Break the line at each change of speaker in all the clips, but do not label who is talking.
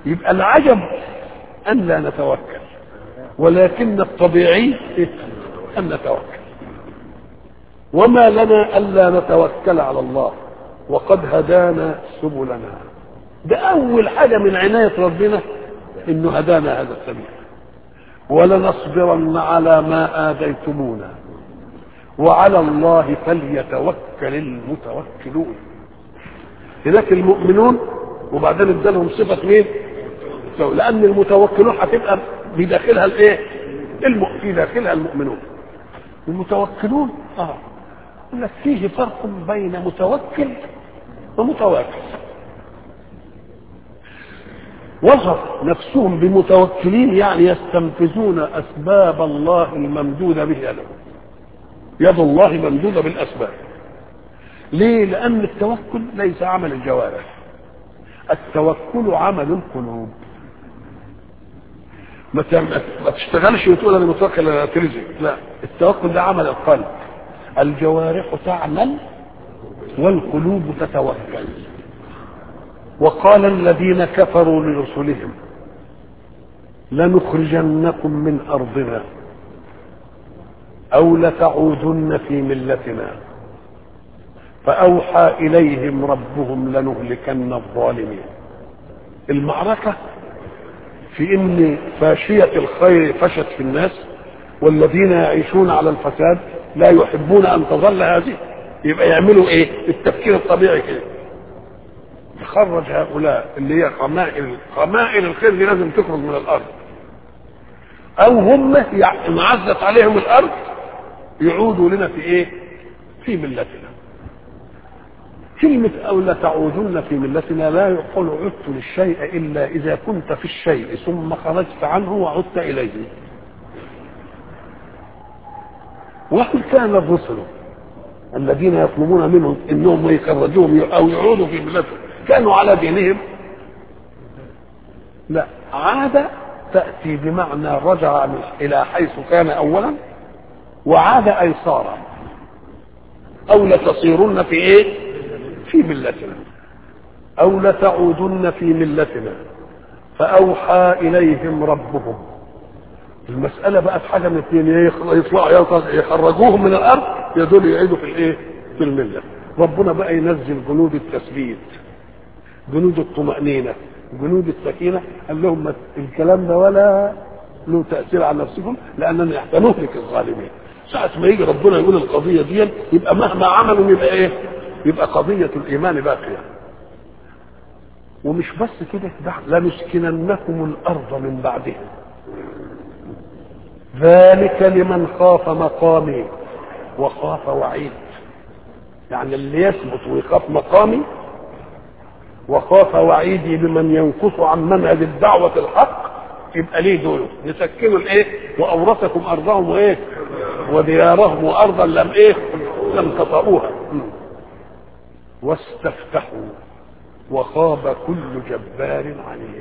يبقى العجب ان لا نتوكل ولكن الطبيعي ان نتوكل وما لنا الا نتوكل على الله وقد هدانا سبلنا ده اول حاجه من عنايه ربنا انه هدانا هذا السبيل ولنصبرن على ما اذيتمونا وعلى الله فليتوكل المتوكلون هناك المؤمنون وبعدين ادالهم صفه مين؟ لان المتوكلون هتبقى بداخلها الايه؟ الم... في داخلها المؤمنون المتوكلون اه يقول لك فيه فرق بين متوكل ومتواكل وصف نفسهم بمتوكلين يعني يستنفذون اسباب الله الممدوده بها لهم يد الله ممدوده بالاسباب ليه لان التوكل ليس عمل الجوارح التوكل عمل القلوب ما ما تشتغلش وتقول انا متوكل على ترزق لا التوكل ده عمل القلب الجوارح تعمل والقلوب تتوكل وقال الذين كفروا لرسلهم لنخرجنكم من ارضنا او لتعودن في ملتنا فاوحى اليهم ربهم لنهلكن الظالمين المعركه في ان فاشيه الخير فشت في الناس والذين يعيشون على الفساد لا يحبون ان تظل هذه يبقى يعملوا ايه التفكير الطبيعي كده يخرج هؤلاء اللي هي قمائل قمائل الخير دي لازم تخرج من الارض او هم انعزت عليهم الارض يعودوا لنا في ايه في ملتنا كلمة أو لتعودن في ملتنا لا يقول عدت للشيء إلا إذا كنت في الشيء ثم خرجت عنه وعدت إليه وإن كان الرسل الذين يطلبون منهم انهم يخرجوهم او يعودوا في ملتهم كانوا على دينهم لا عاد تاتي بمعنى رجع الى حيث كان اولا وعاد اي صار او لتصيرن في ايه في ملتنا او لتعودن في ملتنا فاوحى اليهم ربهم المسألة بقت حاجة من اثنين يطلعوا يخرجوهم من الأرض يدول يعيدوا في الإيه؟ في الملة. ربنا بقى ينزل جنود التثبيت جنود الطمأنينة جنود السكينة قال لهم الكلام ده ولا له تأثير على نفسكم لأننا نهلك الظالمين. ساعة ما يجي ربنا يقول القضية دي يبقى مهما عملوا يبقى إيه؟ يبقى قضية الإيمان باقية. ومش بس كده لنسكننكم الأرض من بعدهم. ذلك لمن خاف مقامي وخاف وعيد يعني اللي يثبت ويخاف مقامي وخاف وعيدي بمن ينقص عن منهج الدعوة الحق يبقى ليه دول نسكنوا الايه واورثكم ارضهم وايه وديارهم وارضا لم ايه لم تطئوها واستفتحوا وخاب كل جبار عنيد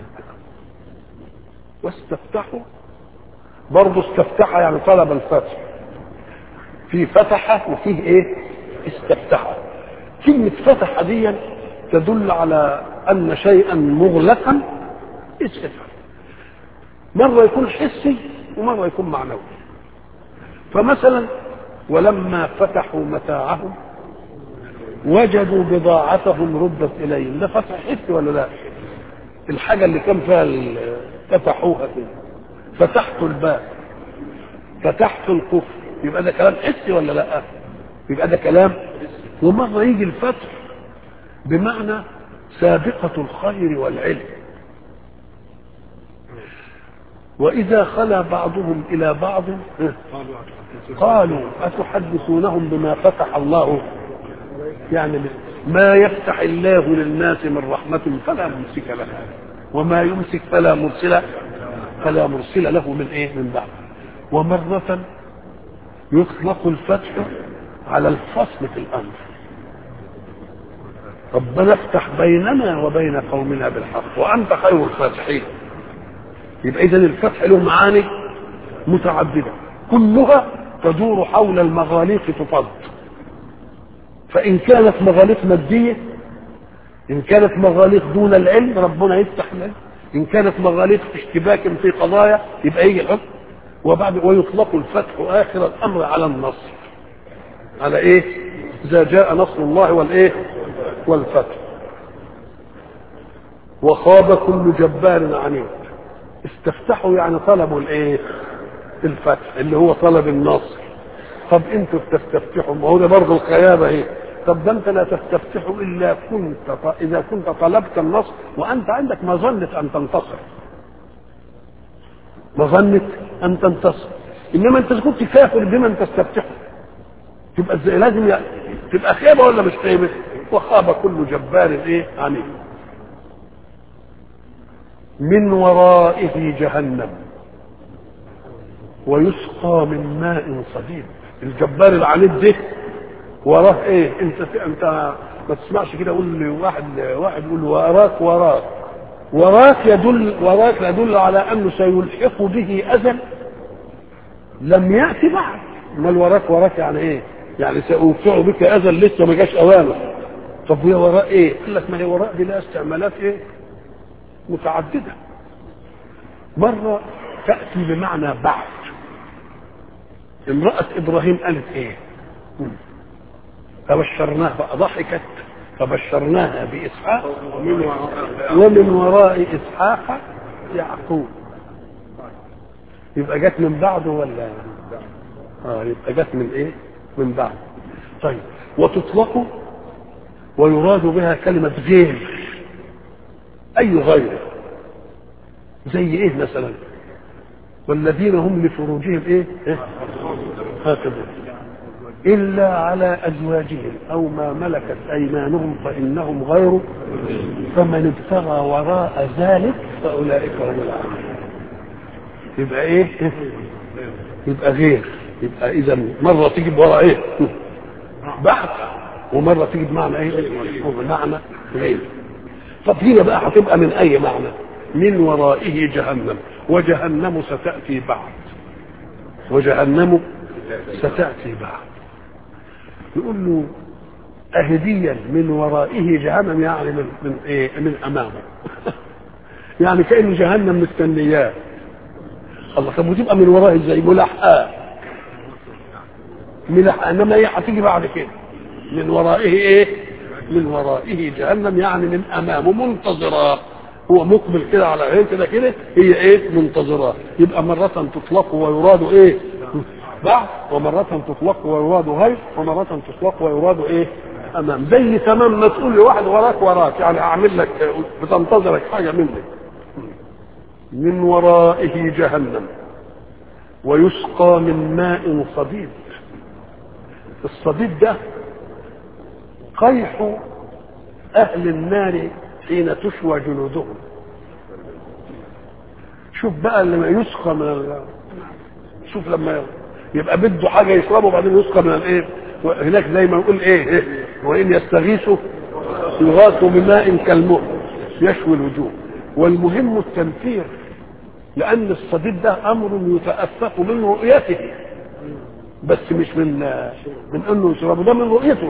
واستفتحوا برضه استفتح يعني طلب الفتح في فتح وفيه ايه استفتح كلمة فتح دي تدل على أن شيئا مغلقا استفتح مرة يكون حسي ومرة يكون معنوي فمثلا ولما فتحوا متاعهم وجدوا بضاعتهم ردت إليهم ده فتح حسي ولا لا الحاجة اللي كان فيها فتحوها كده فتحت الباب فتحت القفل يبقى ده كلام حسي ولا لا يبقى ده كلام ومرة يجي الفتح بمعنى سابقة الخير والعلم وإذا خلا بعضهم إلى بعض قالوا أتحدثونهم بما فتح الله يعني ما يفتح الله للناس من رحمة فلا ممسك لها وما يمسك فلا مرسل فلا مرسل له من ايه من بعد ومرة يطلق الفتح على الفصل في الامر ربنا افتح بيننا وبين قومنا بالحق وانت خير الفاتحين يبقى اذا الفتح له معاني متعدده كلها تدور حول المغاليق تفض فان كانت مغاليق ماديه ان كانت مغاليق دون العلم ربنا يفتح لنا ان كانت مغاليق في اشتباك في قضايا يبقى يجي الحكم وبعد ويطلق الفتح اخر الامر على النصر على ايه اذا جاء نصر الله والايه والفتح وخاب كل جبار عنيد استفتحوا يعني طلبوا الايه الفتح اللي هو طلب النصر طب انتوا بتستفتحوا ما هو ده برضه الخيابه اهي طب ده انت لا تستفتح الا كنت اذا كنت طلبت النصر وانت عندك مظنه ان تنتصر مظنه ان تنتصر انما انت كنت كافر بمن تستفتحه تبقى ازاي لازم ي... تبقى خيبه ولا مش خيبه وخاب كل جبار ايه عنيد من ورائه جهنم ويسقى من ماء صديد الجبار العنيد ده وراه ايه انت انت ما تسمعش كده يقول لي واحد واحد يقول وراك وراك وراك يدل وراك يدل على انه سيلحق به اذى لم ياتي بعد امال وراك وراك يعني ايه؟ يعني سأوقع بك اذى لسه ما جاش اوانه طب وهي وراء ايه؟ قال لك ما هي وراء دي لها استعمالات ايه؟ متعدده مره تاتي بمعنى بعد امراه ابراهيم قالت ايه؟ فبشرناها بقى ضحكت فبشرناها باسحاق ومن وراء اسحاق يعقوب يبقى جت من بعده ولا اه يبقى جت من ايه من بعد طيب وتطلق ويراد بها كلمة غير أي غير زي إيه مثلا والذين هم لفروجهم إيه, إيه؟ هكذا إلا على أزواجهم أو ما ملكت أيمانهم فإنهم غير فمن ابتغى وراء ذلك فأولئك هم العادون يبقى إيه؟ يبقى غير يبقى إذا مرة تيجي بوراء إيه؟ بعد ومرة تيجي بمعنى إيه؟ بمعنى غير طب هنا بقى هتبقى من أي معنى؟ من ورائه جهنم وجهنم ستأتي بعد وجهنم ستأتي بعد يقول له أهديا من ورائه جهنم يعني من من إيه؟ من أمامه يعني كأن جهنم مستنياه الله طب وتبقى من ورائه ازاي ملحقاه ملحقاه انما هي هتيجي بعد كده من ورائه ايه؟ من ورائه جهنم يعني من امامه منتظرة هو مقبل كده على عين كده كده هي ايه؟ منتظرة يبقى مرة تطلق ويراد ايه؟ بعد ومرة تطلق ويراد غير ومرة تطلق ويراد ايه؟ امام زي تمام ما تقول لواحد وراك وراك يعني اعمل لك بتنتظرك حاجة منك من ورائه جهنم ويسقى من ماء صديد الصديد ده قيح اهل النار حين تشوى جلودهم شوف بقى لما يسقى من ال... شوف لما يبقى بده حاجه يشربه وبعدين يسقى من الايه هناك زي ما نقول ايه, إيه؟ وان يستغيثوا يغاثوا بماء كالمهل يشوي الوجوه والمهم التنفير لان الصديد ده امر يتافق من رؤيته بس مش من من انه يشربه ده من رؤيته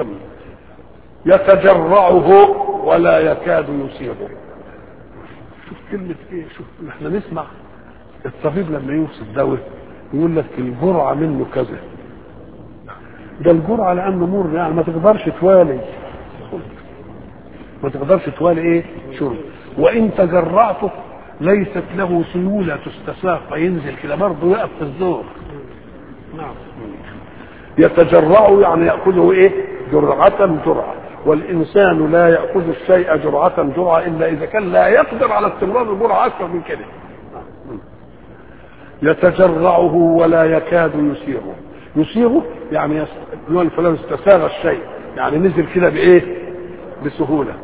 يتجرعه ولا يكاد يصيبه شوف كلمة ايه شوف احنا نسمع الطبيب لما يوصف دواء يقول لك الجرعة منه كذا ده الجرعة لأنه مر يعني ما تقدرش توالي ما تقدرش توالي ايه شرب وإن تجرعته ليست له سيولة تستساق فينزل كده برضه يقف في الزور نعم يتجرع يعني يأخذه ايه جرعة جرعة والإنسان لا يأخذ الشيء جرعة جرعة إلا إذا كان لا يقدر على استمرار الجرعة أكثر من كده يتجرعه ولا يكاد يسيره يسيره يعني يقول فلان استساغ الشيء يعني نزل كده بايه بسهولة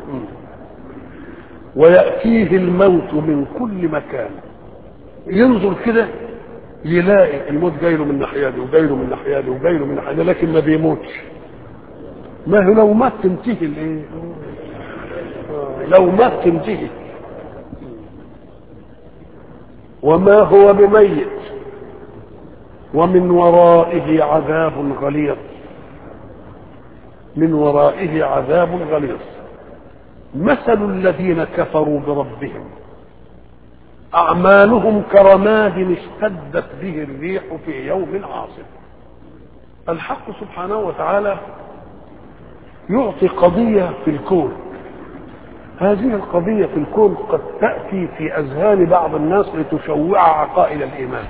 ويأتيه الموت من كل مكان ينظر كده يلاقي الموت جاي له من ناحيه دي وجاي له من ناحيه دي وجاي له من ناحيه دي لكن ما بيموتش ما هو لو مات تنتهي الايه لو مات تنتهي وما هو بميت ومن ورائه عذاب غليظ من ورائه عذاب غليظ مثل الذين كفروا بربهم أعمالهم كرماد اشتدت به الريح في يوم عاصف الحق سبحانه وتعالى يعطي قضية في الكون هذه القضية في الكون قد تأتي في أذهان بعض الناس لتشوع عقائد الإيمان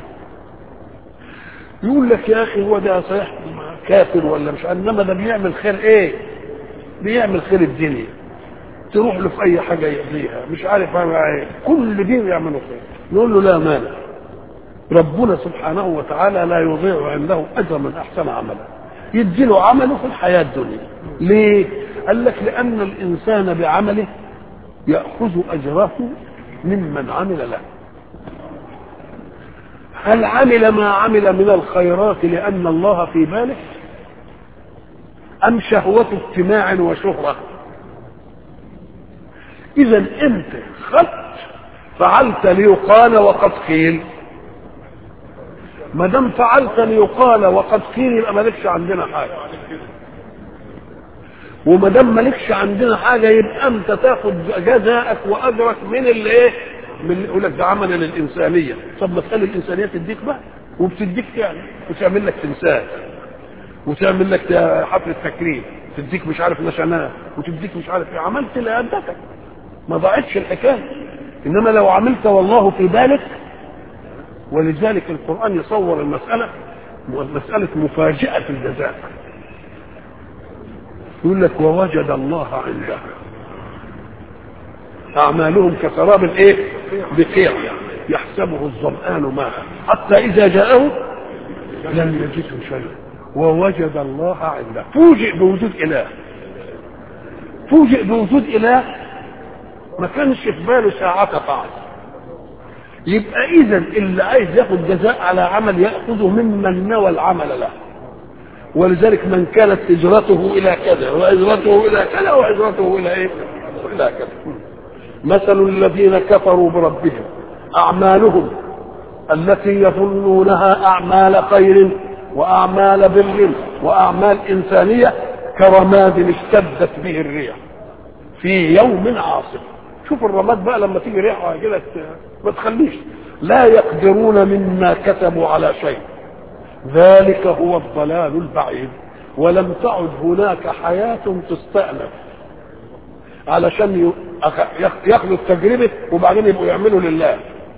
يقول لك يا أخي هو ده صحيح كافر ولا مش إنما ده بيعمل خير إيه بيعمل خير الدنيا تروح له في أي حاجة يقضيها مش عارف ايه كل دين يعملوا خير نقول له لا مانع ربنا سبحانه وتعالى لا يضيع عنده أجر من أحسن عملا يديله عمله في الحياة الدنيا ليه؟ قال لك لأن الإنسان بعمله يأخذ أجره ممن عمل له هل عمل ما عمل من الخيرات لأن الله في باله أم شهوة اجتماع وشهرة إذا أنت خدت فعلت ليقال وقد قيل ما دام فعلت ليقال وقد قيل يبقى مالكش عندنا حاجه وما دام مالكش عندنا حاجه يبقى انت تاخد جزاءك واجرك من اللي ايه؟ من اللي يقول لك ده عمل للانسانيه، طب ما تخلي الانسانيه تديك بقى وبتديك يعني وتعمل لك تمثال وتعمل لك حفله تكريم تديك مش عارف نشانات وتديك مش عارف ايه عملت لأدتك ما ضاعتش الحكايه انما لو عملت والله في بالك ولذلك القرآن يصور المسألة مسألة مفاجأة الجزاء يقول لك ووجد الله عنده أعمالهم كسراب إيه؟ بقيع يحسبه الظمآن ماء حتى إذا جاءه لم يجده شيئا ووجد الله عنده فوجئ بوجود إله فوجئ بوجود إله ما كانش في باله ساعة طاعة يبقى اذا اللي عايز ياخد جزاء على عمل ياخذه ممن نوى العمل له ولذلك من كانت هجرته الى كذا وهجرته الى كذا وهجرته الى ايه؟ الى كذا مثل الذين كفروا بربهم اعمالهم التي يظنونها اعمال خير واعمال بر واعمال انسانيه كرماد اشتدت به الريح في يوم عاصف شوف الرماد بقى لما تيجي ريحه كده ما تخليش لا يقدرون مما كتبوا على شيء ذلك هو الضلال البعيد ولم تعد هناك حياة تستأنف علشان ياخذوا التجربة وبعدين يبقوا يعملوا لله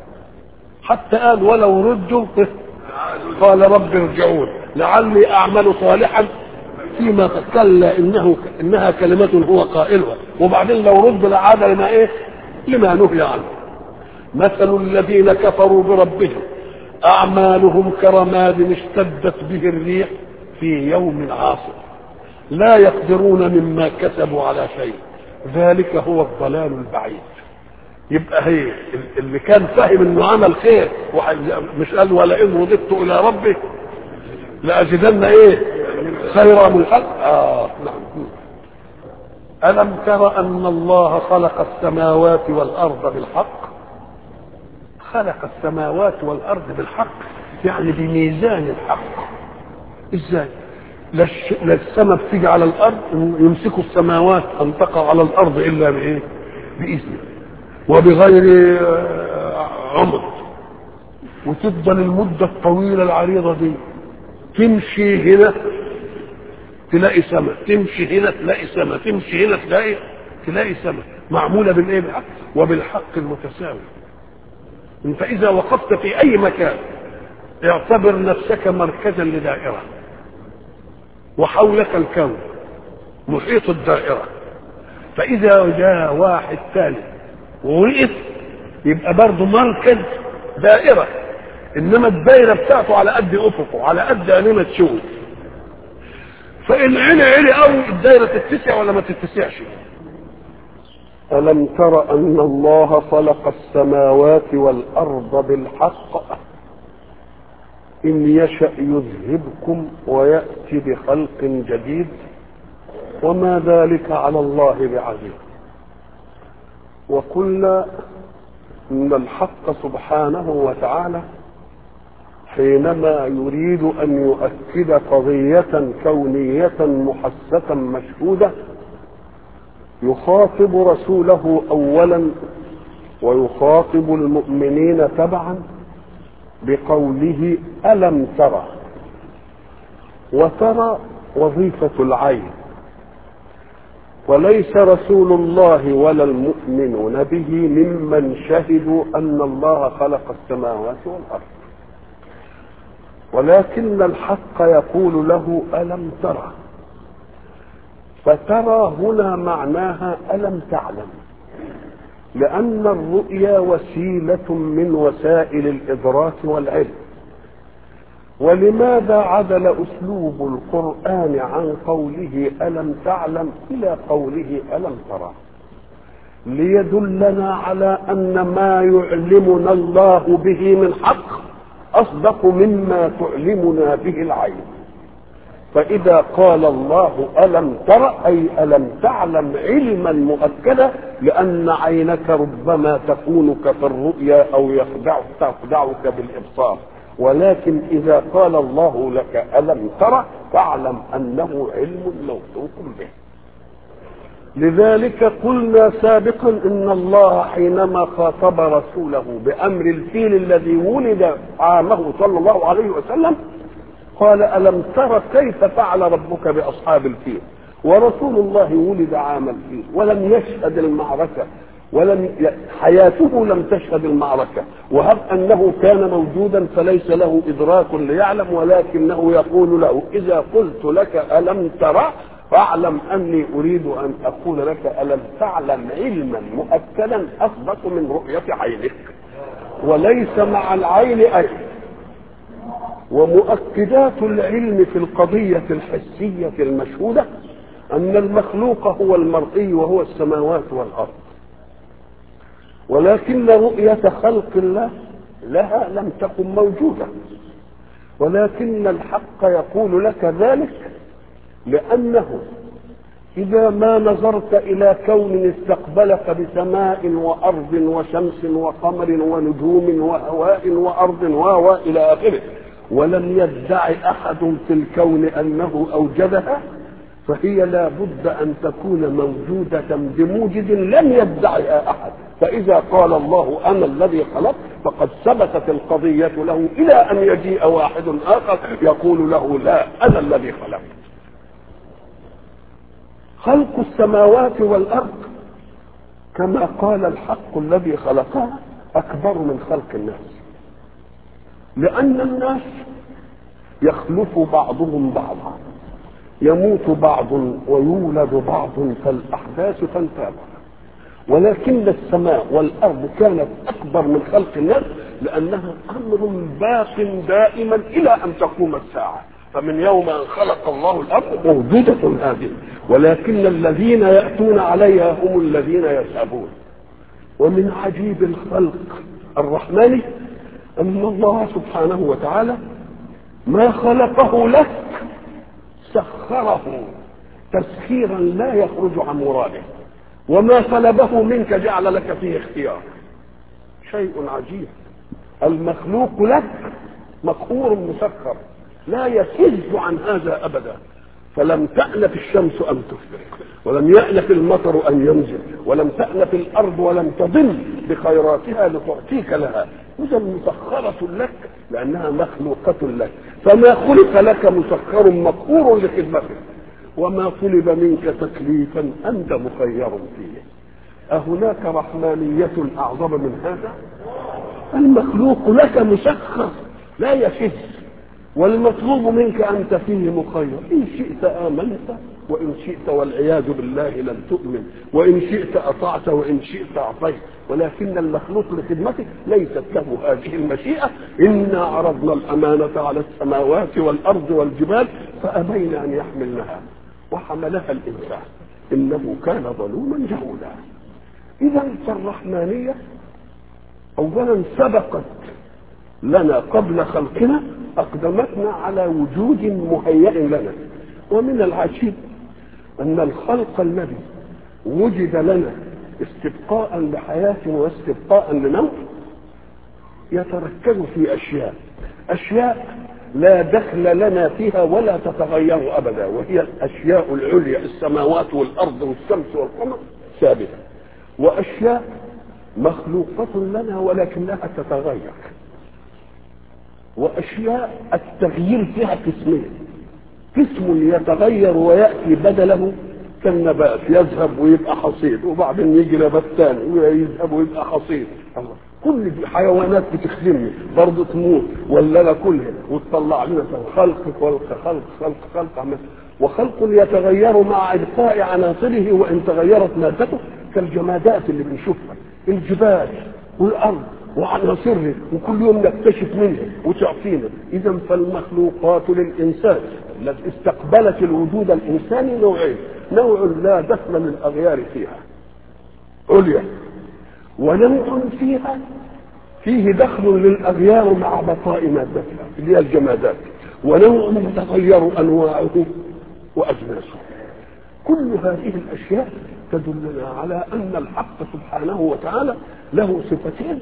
حتى قال ولو ردوا قال رب ارجعون لعلي اعمل صالحا فيما كلا انه انها كلمة هو قائلها وبعدين لو رد لعاد لما ايه؟ لما نهي عنه. مثل الذين كفروا بربهم اعمالهم كرماد اشتدت به الريح في يوم عاصف لا يقدرون مما كسبوا على شيء ذلك هو الضلال البعيد يبقى هي اللي كان فاهم انه عمل خير مش قال ولئن وضبت الى ربي لاجدن ايه خيرا من خلق آه نعم ألم تر أن الله خلق السماوات والأرض بالحق خلق السماوات والأرض بالحق يعني بميزان الحق إزاي لا السماء بتيجي على الأرض يمسكوا السماوات أن تقع على الأرض إلا بإيه بإذنه وبغير عمر وتفضل المدة الطويلة العريضة دي تمشي هنا تلاقي سماء تمشي هنا تلاقي سماء تمشي هنا تلاقي تلاقي سماء معمولة بالإيه بالحق وبالحق المتساوي انت إذا وقفت في أي مكان اعتبر نفسك مركزا لدائرة وحولك الكون محيط الدائرة فإذا جاء واحد ثالث ووقف يبقى برضه مركز دائرة إنما الدائرة بتاعته على قد أفقه على قد أننا تشوف فإن عيني عيني قوي الدائرة تتسع ولا ما تتسعش ألم تر أن الله خلق السماوات والأرض بالحق إن يشأ يذهبكم ويأتي بخلق جديد وما ذلك على الله بعزيز وقلنا ان الحق سبحانه وتعالى حينما يريد ان يؤكد قضيه كونيه محسه مشهوده يخاطب رسوله اولا ويخاطب المؤمنين تبعا بقوله ألم ترى وترى وظيفة العين وليس رسول الله ولا المؤمنون به ممن شهدوا أن الله خلق السماوات والأرض ولكن الحق يقول له ألم ترى فترى هنا معناها ألم تعلم لأن الرؤيا وسيلة من وسائل الإدراك والعلم ولماذا عدل أسلوب القرآن عن قوله ألم تعلم إلى قوله ألم ترى ليدلنا على أن ما يعلمنا الله به من حق أصدق مما تعلمنا به العين فإذا قال الله ألم تر أي ألم تعلم علما مؤكدا لأن عينك ربما تخونك في الرؤيا أو يخدعك تخدعك بالإبصار ولكن إذا قال الله لك ألم تر فاعلم أنه علم موثوق به لذلك قلنا سابقا ان الله حينما خاطب رسوله بامر الفيل الذي ولد عامه صلى الله عليه وسلم قال الم تر كيف فعل ربك باصحاب الفيل ورسول الله ولد عام الفيل ولم يشهد المعركه ولم حياته لم تشهد المعركة وهب أنه كان موجودا فليس له إدراك ليعلم ولكنه يقول له إذا قلت لك ألم ترى فاعلم أني أريد أن أقول لك ألم تعلم علما مؤكدا أصدق من رؤية عينك وليس مع العين أي ومؤكدات العلم في القضية الحسية المشهودة أن المخلوق هو المرئي وهو السماوات والأرض ولكن رؤية خلق الله لها لم تكن موجودة ولكن الحق يقول لك ذلك لأنه إذا ما نظرت إلى كون استقبلك بسماء وأرض وشمس وقمر ونجوم وهواء وأرض وهواء إلى آخره ولم يدعي أحد في الكون أنه أوجدها فهي لا بد أن تكون موجودة بموجد لم يدعها أحد فإذا قال الله أنا الذي خلقت فقد ثبتت القضية له إلى أن يجيء واحد آخر يقول له لا أنا الذي خلقت خلق السماوات والأرض كما قال الحق الذي خلقها أكبر من خلق الناس لأن الناس يخلف بعضهم بعضا يموت بعض ويولد بعض فالأحداث تنتابع ولكن السماء والأرض كانت أكبر من خلق الناس لأنها أمر باق دائما إلى أن تقوم الساعة فمن يوم أن خلق الله الأرض موجودة هذه ولكن الذين يأتون عليها هم الذين يذهبون ومن عجيب الخلق الرحمن أن الله سبحانه وتعالى ما خلقه لك سخره تسخيرا لا يخرج عن مراده وما طلبه منك جعل لك فيه اختيار شيء عجيب المخلوق لك مقهور مسخر لا يفز عن هذا ابدا فلم تأنف الشمس أن تشرق ولم يأنف المطر أن ينزل ولم تأنف الأرض ولم تضل بخيراتها لتعطيك لها إذا مسخرة لك لأنها مخلوقة لك فما خلق لك مسخر مقهور لخدمتك وما طلب منك تكليفا أنت مخير فيه أهناك رحمانية أعظم من هذا المخلوق لك مسخر لا يفز والمطلوب منك أنت فيه مخير إن شئت آمنت وإن شئت والعياذ بالله لم تؤمن وإن شئت أطعت وإن شئت أعطيت ولكن المخلوق لخدمتك ليست له هذه المشيئة إنا عرضنا الأمانة على السماوات والأرض والجبال فأبين أن يحملنها وحملها الإنسان إنه كان ظلوما جهولا إذا فالرحمانية أولا سبقت لنا قبل خلقنا أقدمتنا على وجود مهيئ لنا ومن العجيب أن الخلق الذي وجد لنا استبقاء لحياة واستبقاء لموت يتركز في أشياء أشياء لا دخل لنا فيها ولا تتغير أبدا وهي الأشياء العليا السماوات والأرض والشمس والقمر ثابتة وأشياء مخلوقة لنا ولكنها تتغير وأشياء التغيير فيها قسمين قسم يتغير ويأتي بدله كالنبات يذهب ويبقى حصيد وبعدين يجي نبات ثاني ويذهب ويبقى حصيد الله كل دي حيوانات بتخدمني برضه تموت ولا لا كلها وتطلع لنا خلق خلق خلق خلق خلق وخلق يتغير مع ابقاء عناصره وان تغيرت مادته كالجمادات اللي بنشوفها الجبال والارض وعناصره وكل يوم نكتشف منها وتعطينا اذا فالمخلوقات للانسان التي استقبلت الوجود الانساني نوعين نوع لا دخل للاغيار فيها عليا ونوع فيها فيه دخل للاغيار مع بقاء مادتها اللي هي الجمادات ونوع يتغير انواعه واجناسه كل هذه الاشياء تدلنا على ان الحق سبحانه وتعالى له صفتين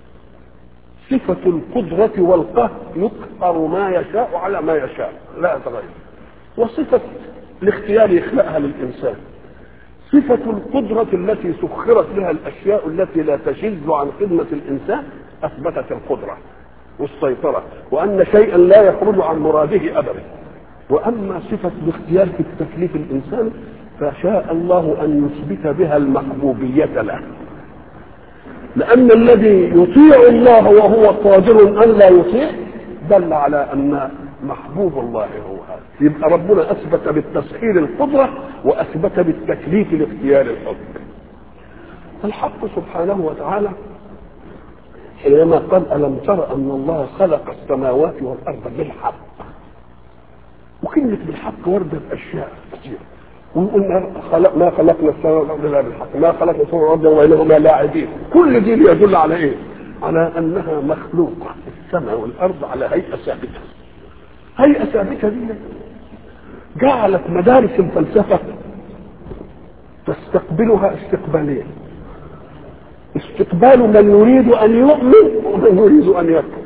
صفة القدرة والقهر يقهر ما يشاء على ما يشاء لا يتغير وصفة الاختيار يخلقها للإنسان صفة القدرة التي سخرت بها الأشياء التي لا تشذ عن خدمة الإنسان أثبتت القدرة والسيطرة وأن شيئا لا يخرج عن مراده أبدا وأما صفة الاختيار في التكليف الإنساني فشاء الله أن يثبت بها المحبوبية له لأن الذي يطيع الله وهو قادر أن لا يطيع دل على أن محبوب الله هو هذا يبقى ربنا أثبت بالتسخير القدرة وأثبت بالتكليف الاختيار الحكم الحق سبحانه وتعالى حينما قال ألم تر أن الله خلق السماوات والأرض بالحق وكلمة بالحق وردة بأشياء كثيرة ويقول خلق ما خلقنا السماء والارض الا بالحق ما خلقنا السماء والارض وبينهما لاعبين كل دي يدل على ايه على انها مخلوقه السماء والارض على هيئه ثابته هيئه ثابته دي جعلت مدارس الفلسفه تستقبلها استقبالين استقبال من يريد ان يؤمن ومن يريد ان يكفر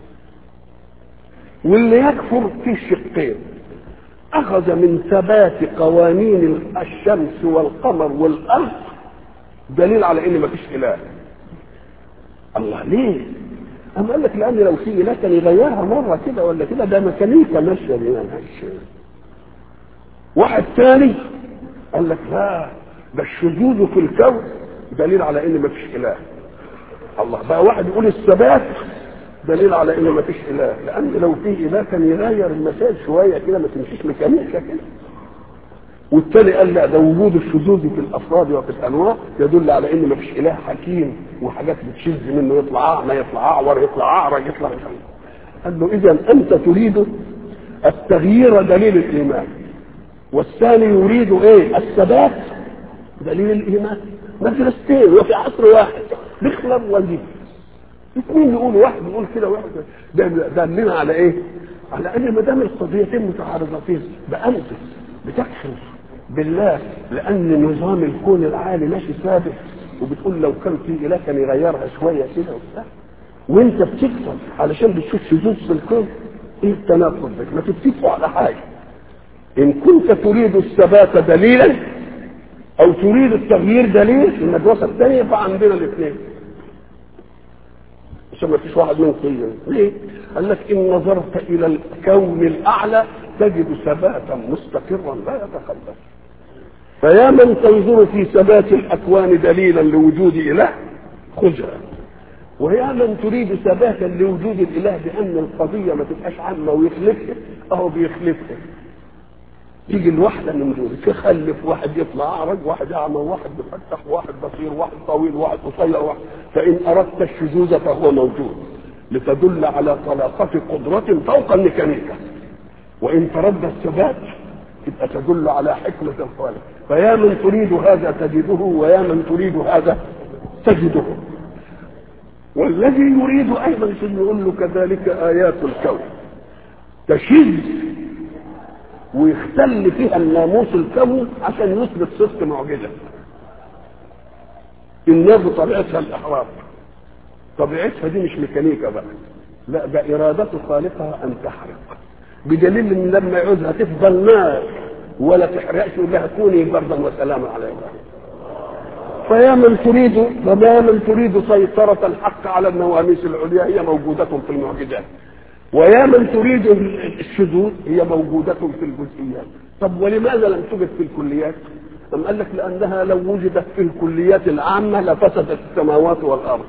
واللي يكفر في شقين اخذ من ثبات قوانين الشمس والقمر والارض دليل على ان مفيش اله الله ليه أم قال لك لأن لو في إله كان يغيرها مرة كده ولا كده ده ميكانيكا ماشية بينا واحد ثاني قال لك لا ده الشذوذ في الكون دليل على إن مفيش إله الله بقى واحد يقول الثبات دليل على ان ما فيش اله لان لو في اله كان يغير المسائل شويه كده ما تمشيش ميكانيكا كده والتاني قال لا ده وجود الشذوذ في الافراد وفي الانواع يدل على ان ما فيش اله حكيم وحاجات بتشذ منه يطلع اعمى يطلع اعور يطلع اعرج يطلع مش قال له اذا انت تريد التغيير دليل الايمان والثاني يريد ايه الثبات دليل الايمان مدرستين وفي عصر واحد بيخلق ويجيب اثنين يقولوا واحد يقول كده واحد ده دلنا على ايه؟ على ان ما دام القضيتين متعارضتين بأنت بتكفر بالله لان نظام الكون العالي ماشي ثابت وبتقول لو كان في اله كان يغيرها شويه كده وبتاع وانت بتكفر علشان بتشوف شذوذ في الكون ايه التناقض ده؟ ما تتفقوا على حاجه ان كنت تريد الثبات دليلا او تريد التغيير دليل في المدرسه الثانيه فعندنا الاثنين عشان ما فيش واحد منكم ليه؟ قال لك ان نظرت الى الكون الاعلى تجد ثباتا مستقرا لا يتخلف فيا من تنظر في ثبات الاكوان دليلا لوجود اله خذها ويا من تريد ثباتا لوجود الاله بان القضيه ما تبقاش عامه ويخلفها اهو بيخلفها تيجي الواحده من دول تخلف واحد يطلع اعرج واحد اعمى واحد مفتح واحد بصير واحد طويل واحد قصير واحد فان اردت الشذوذ فهو موجود لتدل على طلاقة قدرة فوق الميكانيكا وان ترد الثبات تبقى تدل على حكمة الخالق فيا من تريد هذا تجده ويا من تريد هذا تجده والذي يريد ايضا يقول له كذلك ايات الكون تشذ ويختل فيها الناموس الكوني عشان يثبت صدق معجزه النار بطبيعتها الاحرار طبيعتها دي مش ميكانيكا بقى لا ده إرادة خالقها أن تحرق بدليل إن لما يعوزها تفضل نار ولا تحرقش يقول لها كوني بردا وسلاما على إبراهيم فيا من تريد فيا من تريد سيطرة الحق على النواميس العليا هي موجودة في المعجزات ويا من تريد الشذوذ هي موجودة في الجزئيات طب ولماذا لم توجد في الكليات؟ أم قال لك لأنها لو وجدت في الكليات العامة لفسدت السماوات والأرض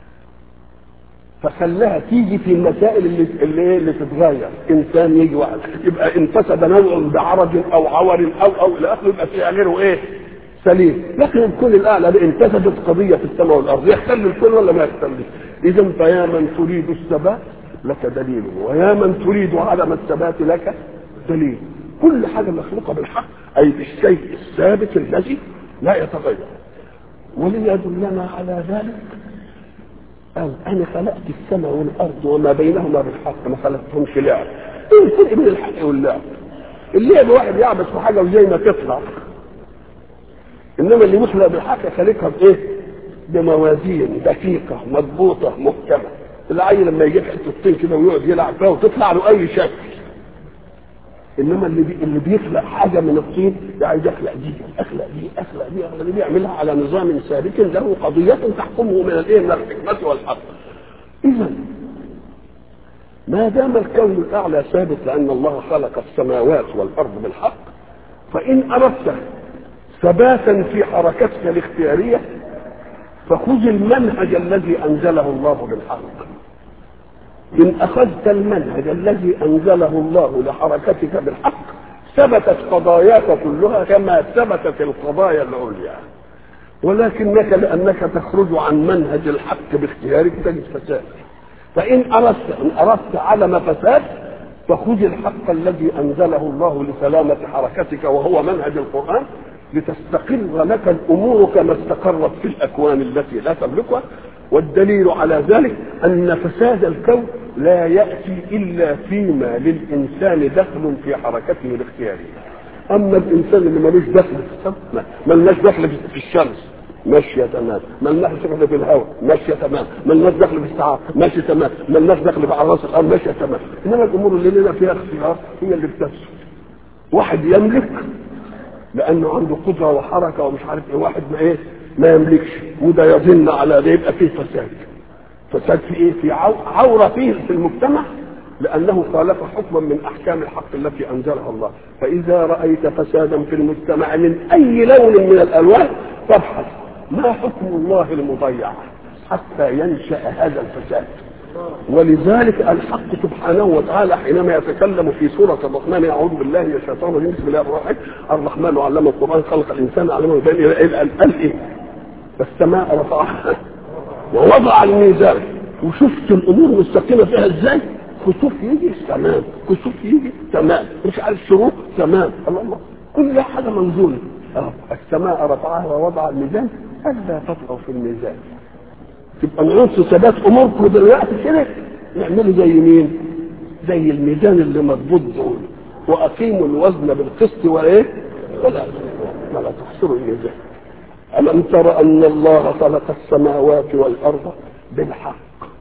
فخلاها تيجي في المسائل اللي اللي, اللي تتغير انسان يجي واحد يبقى ان فسد نوع بعرج او عور او او الى اخره يبقى في غيره ايه؟ سليم لكن الكل الاعلى ان فسدت قضيه في السماء والارض يحتل الكل ولا ما يحتلش؟ اذا فيا من تريد الثبات لك دليل ويا من تريد عدم الثبات لك دليل كل حاجه مخلوقه بالحق اي بالشيء الثابت الذي لا يتغير وليدلنا على ذلك قال انا خلقت السماء والارض وما بينهما بالحق ما خلقتهمش لعب ايه الفرق بين الحق واللعب اللعب واحد يعبس في حاجه وزي ما تطلع انما اللي يخلق بالحق خلقها بايه بموازين دقيقه مضبوطه محكمه العيل لما يجيب حته طين كده ويقعد يلعب فيها وتطلع له اي شكل انما اللي بي... اللي بيخلق حاجه من الطين عايز يخلق دي اخلق دي اخلق دي اخلق دي بيعملها على نظام ثابت له قضيه تحكمه من الايه من الحكمه والحق اذا ما دام الكون الاعلى ثابت لان الله خلق السماوات والارض بالحق فان اردت ثباتا في حركتك الاختياريه فخذ المنهج الذي انزله الله بالحق إن أخذت المنهج الذي أنزله الله لحركتك بالحق ثبتت قضاياك كلها كما ثبتت القضايا العليا ولكنك لأنك تخرج عن منهج الحق باختيارك تجد فساد فإن أردت إن أردت علم فساد فخذ الحق الذي أنزله الله لسلامة حركتك وهو منهج القرآن لتستقر لك الأمور كما استقرت في الأكوان التي لا تملكها والدليل على ذلك أن فساد الكون لا يأتي إلا فيما للإنسان دخل في حركته الاختيارية أما الإنسان اللي ملوش دخل في السماء ملناش دخل في الشمس ماشية تمام ملناش دخل في الهواء ماشية تمام ملناش دخل في السحاب ماشية تمام ملناش دخل في عراس الأرض ماشية تمام إنما الأمور اللي لنا فيها اختيار هي اللي بتفسد واحد يملك لأنه عنده قدرة وحركة ومش عارف إيه واحد ما إيه ما يملكش وده يظن على ده يبقى فيه فساد فساد في ايه في عوره فيه في المجتمع لانه خالف حكما من احكام الحق التي انزلها الله فاذا رايت فسادا في المجتمع من اي لون من الالوان فابحث ما حكم الله المضيع حتى ينشا هذا الفساد ولذلك الحق سبحانه وتعالى حينما يتكلم في سورة الرحمن أعوذ بالله من الشيطان الرجيم بسم الله الرحمن الرحمن الرحمن علم القرآن خلق الإنسان علمه بين إلى قال إيه فالسماء رفعها ووضع الميزان وشفت الامور مستقيمه فيها ازاي كسوف يجي تمام كسوف يجي تمام مش عارف شروق تمام الله الله كل حاجه منزوله اه السماء رفعها ووضع الميزان الا تطغوا في الميزان تبقى نعوز ثبات اموركم دلوقتي كده نعمله زي مين؟ زي الميزان اللي مضبوط دول واقيموا الوزن بالقسط وايه؟ ولا ولا تحصروا الميزان ألم تر أن الله خلق السماوات والأرض بالحق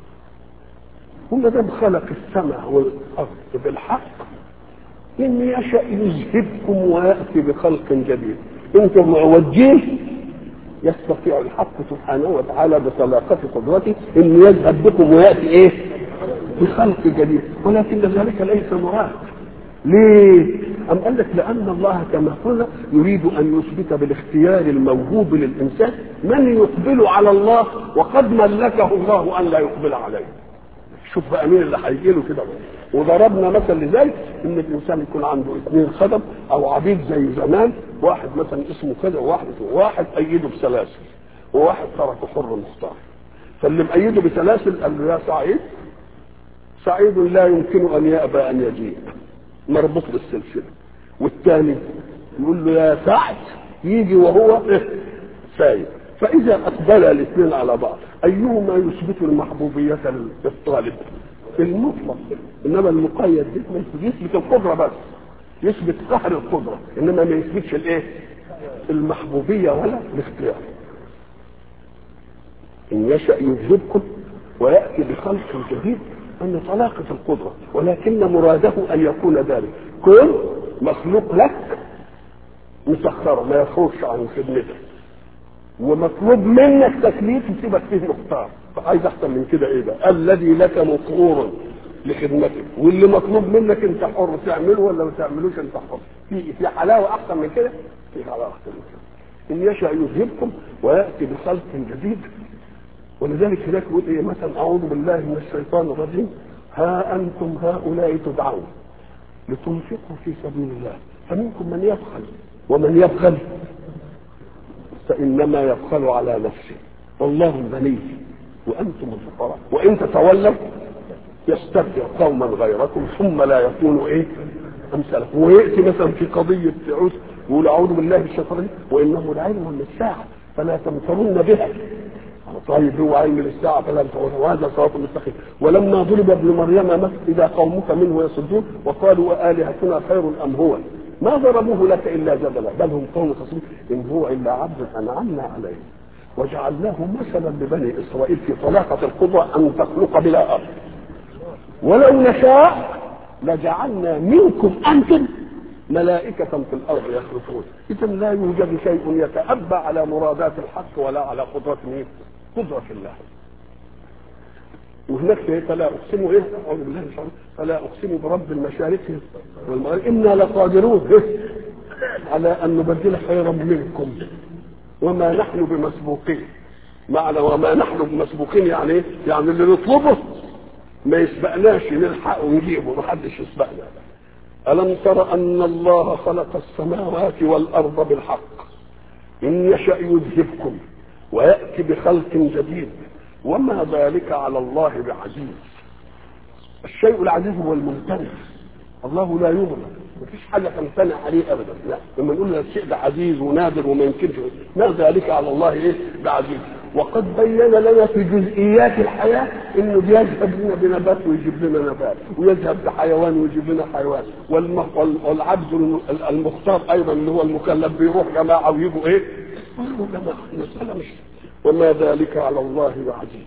وما دام خلق السماء والأرض بالحق إن يشأ يذهبكم ويأتي بخلق جديد أنتم معوجين يستطيع الحق سبحانه وتعالى بطلاقة قدرته أن يذهب بكم ويأتي إيه؟ بخلق جديد ولكن ذلك ليس مراد ليه؟ أم قال لك لأن الله كما قلنا يريد أن يثبت بالاختيار الموهوب للإنسان من يقبل على الله وقد ملكه الله أن لا يقبل عليه. شوف بقى مين اللي هيجي له كده وضربنا مثل لذلك ان الانسان يكون عنده اثنين خدم او عبيد زي زمان واحد مثلا اسمه كذا وواحد واحد ايده بسلاسل وواحد تركه حر مختار فاللي مأيده بسلاسل قال له يا سعيد سعيد لا يمكن ان يأبى ان يجيء مربوط بالسلسله والثاني يقول له يا سعد يجي وهو سايب فاذا اقبل الاثنين على بعض ايهما يثبت المحبوبيه للطالب المطلق انما المقيد يثبت القدره بس يثبت قهر القدره انما ما يثبتش الايه المحبوبيه ولا الاختيار ان يشا يذهبكم وياتي بخلق جديد أن طلاقة القدرة ولكن مراده أن يكون ذلك كن مخلوق لك مسخرة ما يخرجش عن خدمتك ومطلوب منك تكليف يسيبك فيه مختار فعايز احسن من كده ايه بقى الذي لك مقرور لخدمتك واللي مطلوب منك انت حر تعمله ولا ما تعملوش انت حر في في حلاوه احسن من كده في حلاوه احسن من كده ان يشاء يذهبكم وياتي بخلق جديد ولذلك هناك يقول ايه مثلا اعوذ بالله من الشيطان الرجيم ها انتم هؤلاء تدعون لتنفقوا في سبيل الله فمنكم من يبخل ومن يبخل فانما يبخل على نفسه والله الغني وانتم الفقراء وان تتولوا يستبدل قوما غيركم ثم لا يكونوا ايه امثالكم وياتي مثلا في قضيه عود يقول اعوذ بالله من الشيطان وانه لعلم من الساعه فلا تمترن بها طيب هو علم الساعة فلا تمترن وهذا صراط مستقيم ولما ضرب ابن مريم مثل إذا قومك منه يصدون وقالوا آلهتنا خير أم هو ما ضربوه لك إلا جدلا بل هم قوم خصوم إن هو إلا عبد أنعمنا عليه وجعلناه مثلا لبني إسرائيل في طلاقة القدرة أن تخلق بلا أرض ولو نشاء لجعلنا منكم انتم ملائكة في الأرض يخلقون إذا لا يوجد شيء يتأبى على مرادات الحق ولا على قدرة مين؟ قدرة الله وهناك في فلا أقسم إيه؟ أعوذ بالله من الشيطان فلا أقسم برب المشارق والمغارب إنا لقادرون إيه؟ على أن نبدل خيرا منكم وما نحن بمسبوقين معنى وما نحن بمسبوقين يعني إيه؟ يعني اللي نطلبه ما يسبقناش نلحق ونجيبه محدش يسبقنا ألم تر أن الله خلق السماوات والأرض بالحق إن يشأ يذهبكم ويأتي بخلق جديد وما ذلك على الله بعزيز الشيء العزيز هو الممتنع الله لا يغلب مفيش حاجة تمتنع عليه أبدا لا لما نقول الشيء ده عزيز ونادر وما يمكنش ما ذلك على الله إيه بعزيز وقد بين لنا في جزئيات الحياة انه بيذهب لنا بنبات ويجيب لنا نبات ويذهب بحيوان ويجيب لنا حيوان والعبد المختار ايضا اللي هو المكلف بيروح جماعة ويجوا ايه يجوا جماعة المسألة مش وما ذلك على الله بعزيز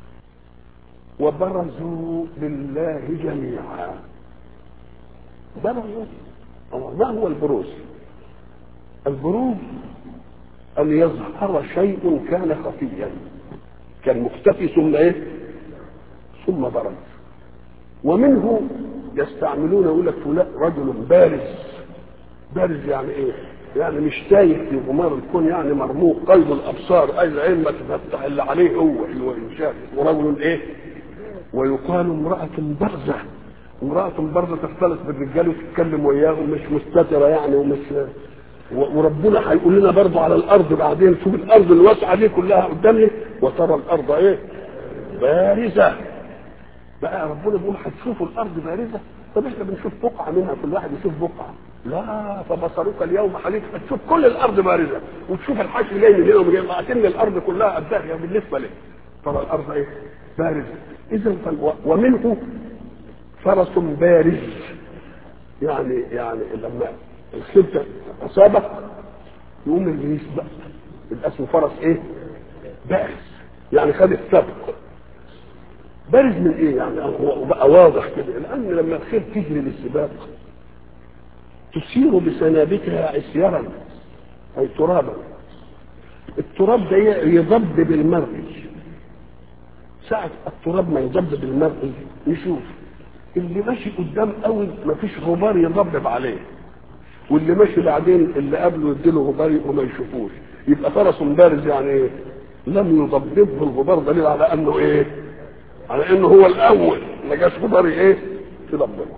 وبرزوا لله جميعا برزوا ما هو البروز البروز أن يظهر شيء كان خفيا كان مختفي ثم إيه ثم برز ومنه يستعملون يقول لك فلان رجل بارز بارز يعني ايه؟ يعني مش تايه في غمار الكون يعني مرموق قلب الابصار اي العين ما تفتح اللي عليه هو اللي هو يشاف ورجل ايه؟ ويقال امرأة برزة امرأة برزة تختلط بالرجال وتتكلم وياهم مش مستترة يعني ومش وربنا هيقول لنا برضه على الارض بعدين شوف الارض الواسعه دي كلها قدامنا وترى الارض ايه؟ بارزه بقى ربنا بيقول هتشوفوا الارض بارزه طب احنا بنشوف بقعه منها كل واحد يشوف بقعه لا فبصرك اليوم حديث هتشوف كل الارض بارزه وتشوف الحشر جاي من هنا ومن هنا اكن الارض كلها قدها بالنسبه لك ترى الارض ايه؟ بارزه اذا ومنه فرس بارز يعني يعني لما الخلفة أصابك يقوم اللي يسبق يبقى اسمه فرس إيه؟ بارز يعني خد السبق بارز من إيه؟ يعني هو بقى واضح كده لأن لما الخيل تجري للسباق تسير بسنابكها عسيرا أي ترابا التراب ده يضب بالمرج ساعة التراب ما يضب بالمرج نشوف اللي ماشي قدام قوي مفيش غبار يضبب عليه واللي ماشي بعدين اللي قبله يديله غبار وما يشوفوش يبقى فرس بارز يعني ايه؟ لم يضببه الغبار دليل على انه ايه؟ على انه هو الاول ما جاش غبار ايه؟ يضببه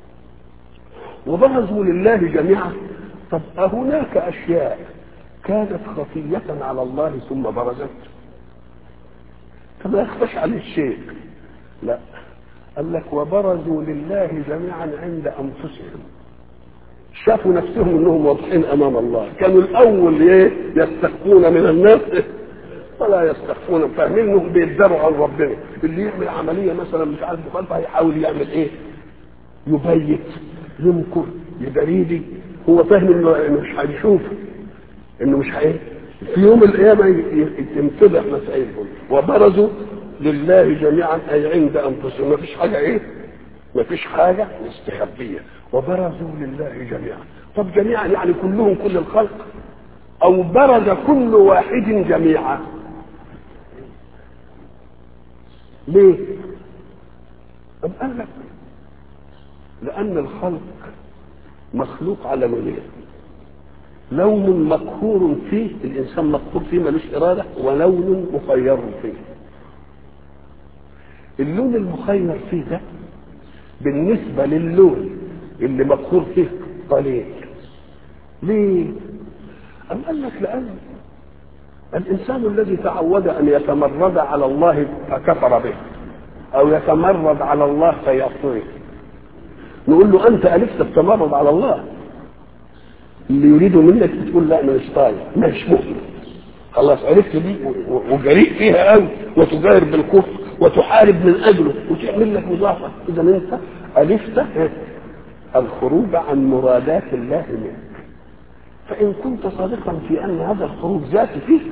وبرزوا لله جميعا طب أهناك أشياء كانت خفية على الله ثم برزت فما يخفش عليه شيء لا قال لك وبرزوا لله جميعا عند أنفسهم شافوا نفسهم انهم واضحين امام الله كانوا الاول ايه يستخفون من الناس ولا يستخفون فاهمين انهم بيداروا عن ربنا اللي يعمل عمليه مثلا مش عارف مخالفه هيحاول يعمل ايه يبيت ينكر يدريدي هو فاهم انه مش هيشوف انه مش هي في يوم القيامه ينفضح مسائلهم وبرزوا لله جميعا اي عند انفسهم ما فيش حاجه ايه ما فيش حاجه مستخبيه وبرزوا لله جميعا طب جميعا يعني كلهم كل الخلق او برز كل واحد جميعا ليه طب قال لك لان الخلق مخلوق على لونين لون مقهور فيه الانسان مقهور فيه ملوش اراده ولون مخير فيه اللون المخير فيه ده بالنسبه للون اللي مقهور فيه قليل ليه أم قال لك لأن الإنسان الذي تعود أن يتمرد على الله فكفر به أو يتمرد على الله فيعصيه نقول له أنت ألفت التمرد على الله اللي يريده منك تقول لا أنا مش طايق مش مؤمن خلاص عرفت دي وجريء فيها قوي وتجاهر بالكفر وتحارب من أجله وتعمل لك مضاعفة إذا أنت ألفت الخروج عن مرادات الله منك فإن كنت صادقا في أن هذا الخروج ذاتي فيك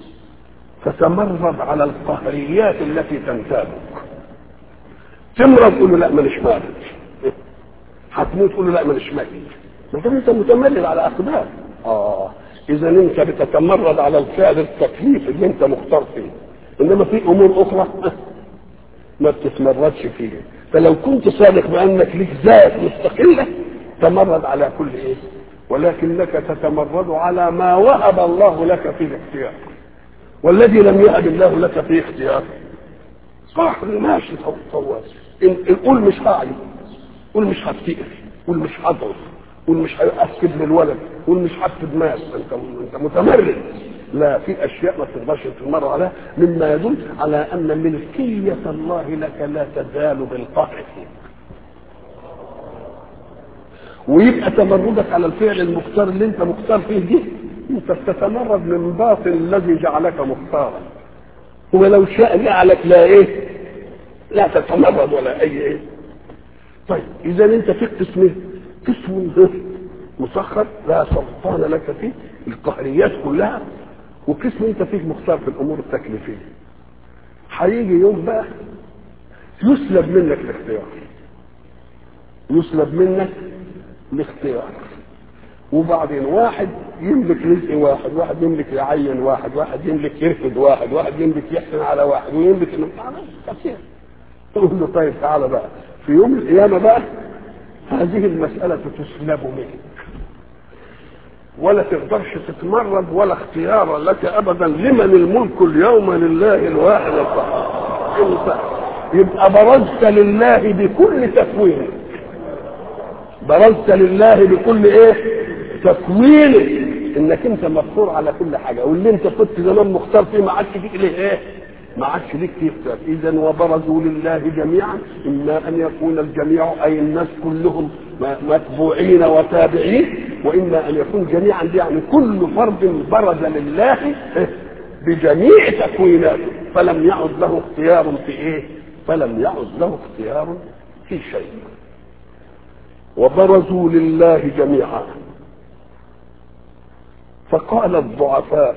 فتمرد على القهريات التي تنتابك تمرض تقول له لا مانيش مارد هتموت تقول له لا مانيش ميت ما دام انت متمرد على اسباب اه اذا انت بتتمرد على الفعل التكليف اللي انت مختار فيه انما في امور اخرى ما بتتمردش فيها فلو كنت صادق بانك ليك ذات مستقله تمرد على كل ايه ولكنك تتمرد على ما وهب الله لك في الاختيار والذي لم يهب الله لك في اختيار صح ماشي طوال قول مش هعي قول مش هفتقر قول مش هضعف قول مش هأسكب للولد قول مش هفقد مال انت انت متمرد لا في اشياء ما تقدرش تتمرد عليها مما يدل على ان ملكيه الله لك لا تزال بالقهر فيك ويبقى تمردك على الفعل المختار اللي انت مختار فيه دي انت بتتمرد من باطل الذي جعلك مختارا ولو شاء جعلك لا ايه لا تتمرد ولا اي ايه طيب اذا انت فيك قسمين قسم مسخر لا سلطان لك فيه القهريات كلها وقسم انت فيك مختار في الامور التكليفيه هيجي يوم بقى يسلب منك الاختيار يسلب منك الاختيار وبعدين واحد يملك رزق واحد واحد يملك يعين واحد واحد يملك يرفض واحد واحد يملك يحسن على واحد ويملك انه كثير تقول له طيب تعالى بقى في يوم القيامة بقى هذه المسألة تسلب منك ولا تقدرش تتمرد ولا اختيار لك ابدا لمن الملك اليوم لله الواحد القهار انت يبقى برزت لله بكل تكوينك برزت لله بكل ايه تكوينك انك انت مفطور على كل حاجه واللي انت كنت زمان مختار فيه ما عادش فيك ليه ايه ما عادش ليك فيه اختيار اذا وبرزوا لله جميعا اما ان يكون الجميع اي الناس كلهم متبوعين وتابعين واما ان يكون جميعا دي يعني كل فرد برز لله بجميع تكويناته فلم يعد له اختيار في ايه فلم يعد له اختيار في شيء وبرزوا لله جميعا فقال الضعفاء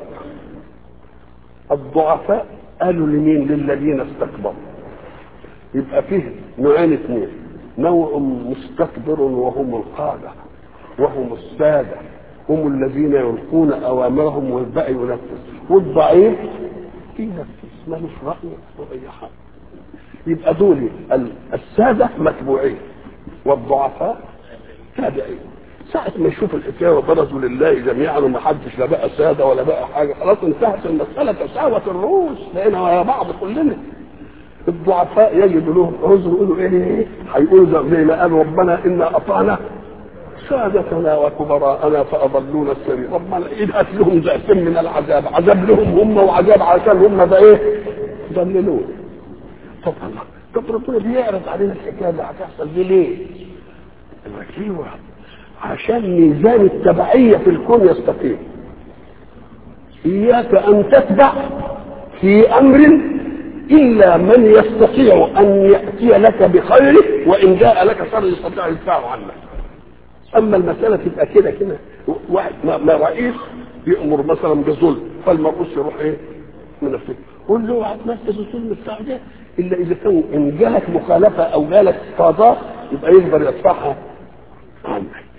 الضعفاء قالوا لمين للذين استكبروا يبقى فيه نوعين اثنين نوع مستكبر وهم القادة وهم السادة هم الذين يلقون أوامرهم والباقي ينفذ والضعيف ينفذ مالوش رأي وأي حاجة يبقى دول السادة متبوعين والضعفاء تابعين ساعة ما يشوف الحكاية وبرزوا لله جميعا وما حدش لا بقى سادة ولا بقى حاجة خلاص انتهت المسألة تساوت الرؤوس لقينا ويا بعض كلنا الضعفاء يجد لهم عذر يقولوا ايه هيقولوا زي ما قال ربنا انا اطعنا سادتنا وكبراءنا فاضلونا السبيل ربنا ابعث لهم ضعفين من العذاب عذاب لهم هم وعذاب عشان هم ده ايه ضللون طب الله طب ربنا بيعرض علينا الحكايه اللي هتحصل دي ليه؟ ايوه عشان ميزان التبعيه في الكون يستقيم اياك ان تتبع في امر الا من يستطيع ان ياتي لك بخيره وان جاء لك شر يستطيع يدفعه عنك اما المساله تبقى كده كده واحد ما رئيس يامر مثلا بظلم فالمرؤوس يروح ايه من الفكر قول له هتنفذ الظلم بتاعه ده الا اذا كان ان جالك مخالفه او جالك قضاء يبقى يقدر يدفعها عنك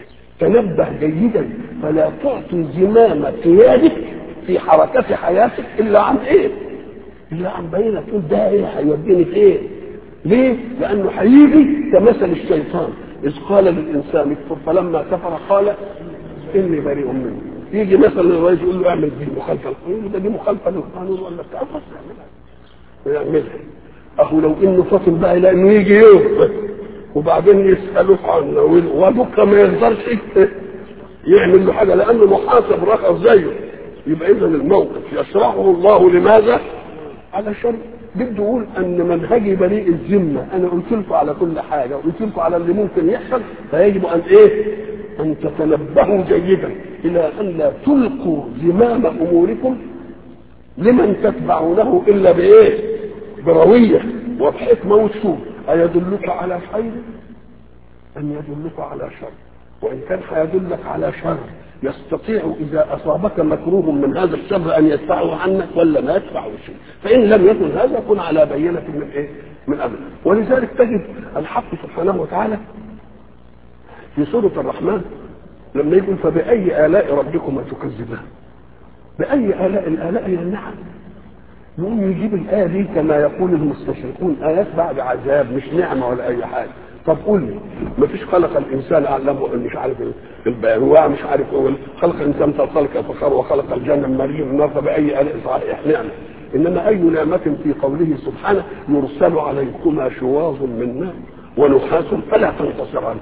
تنبه جيدا فلا تعطي زمام قيادك في حركة حياتك إلا عن إيه؟ إلا عن بينة تقول ده إيه هيوديني في إيه؟ ليه؟ لأنه هيجي كمثل الشيطان إذ قال للإنسان اكفر فلما كفر قال إني بريء منه يجي مثلا الرئيس يقول له اعمل دي مخالفة يقول له ده دي مخالفة للقانون ولا بتاع بس يعملها يعملها أهو لو إنه فاطم بقى إلى إنه يجي يوم وبعدين يسألوه عنه وبكرة ما يقدرش يعمل له حاجة لأنه محاسب رخص زيه يبقى إذا الموقف يشرحه الله لماذا؟ علشان بده يقول ان منهجي بريء الذمه انا قلت لكم على كل حاجه وقلت لكم على اللي ممكن يحصل فيجب ان ايه؟ ان تتنبهوا جيدا الى ان لا تلقوا زمام اموركم لمن تتبعونه الا بايه؟ برويه وبحكمه وسوء ايدلك على خير ام يدلك على شر وان كان هيدلك على شر يستطيع اذا اصابك مكروه من هذا الشر ان يدفعه عنك ولا ما يدفعه شيء فان لم يكن هذا كن على بينه من ايه من امر ولذلك تجد الحق سبحانه وتعالى في سوره الرحمن لما يقول فباي الاء ربكما تكذبان باي الاء الالاء هي النعم يقوم يجيب الايه دي كما يقول المستشرقون ايات بعد عذاب مش نعمه ولا اي حاجه طب قول لي ما فيش خلق الانسان اعلمه مش عارف البيروع مش عارف ايه خلق الانسان خلق فخر وخلق الجنه مريم النار فباي الاء صحيح نعمه انما اي نعمه في قوله سبحانه يرسل عليكما شواظ من نار ونحاس فلا تنتصران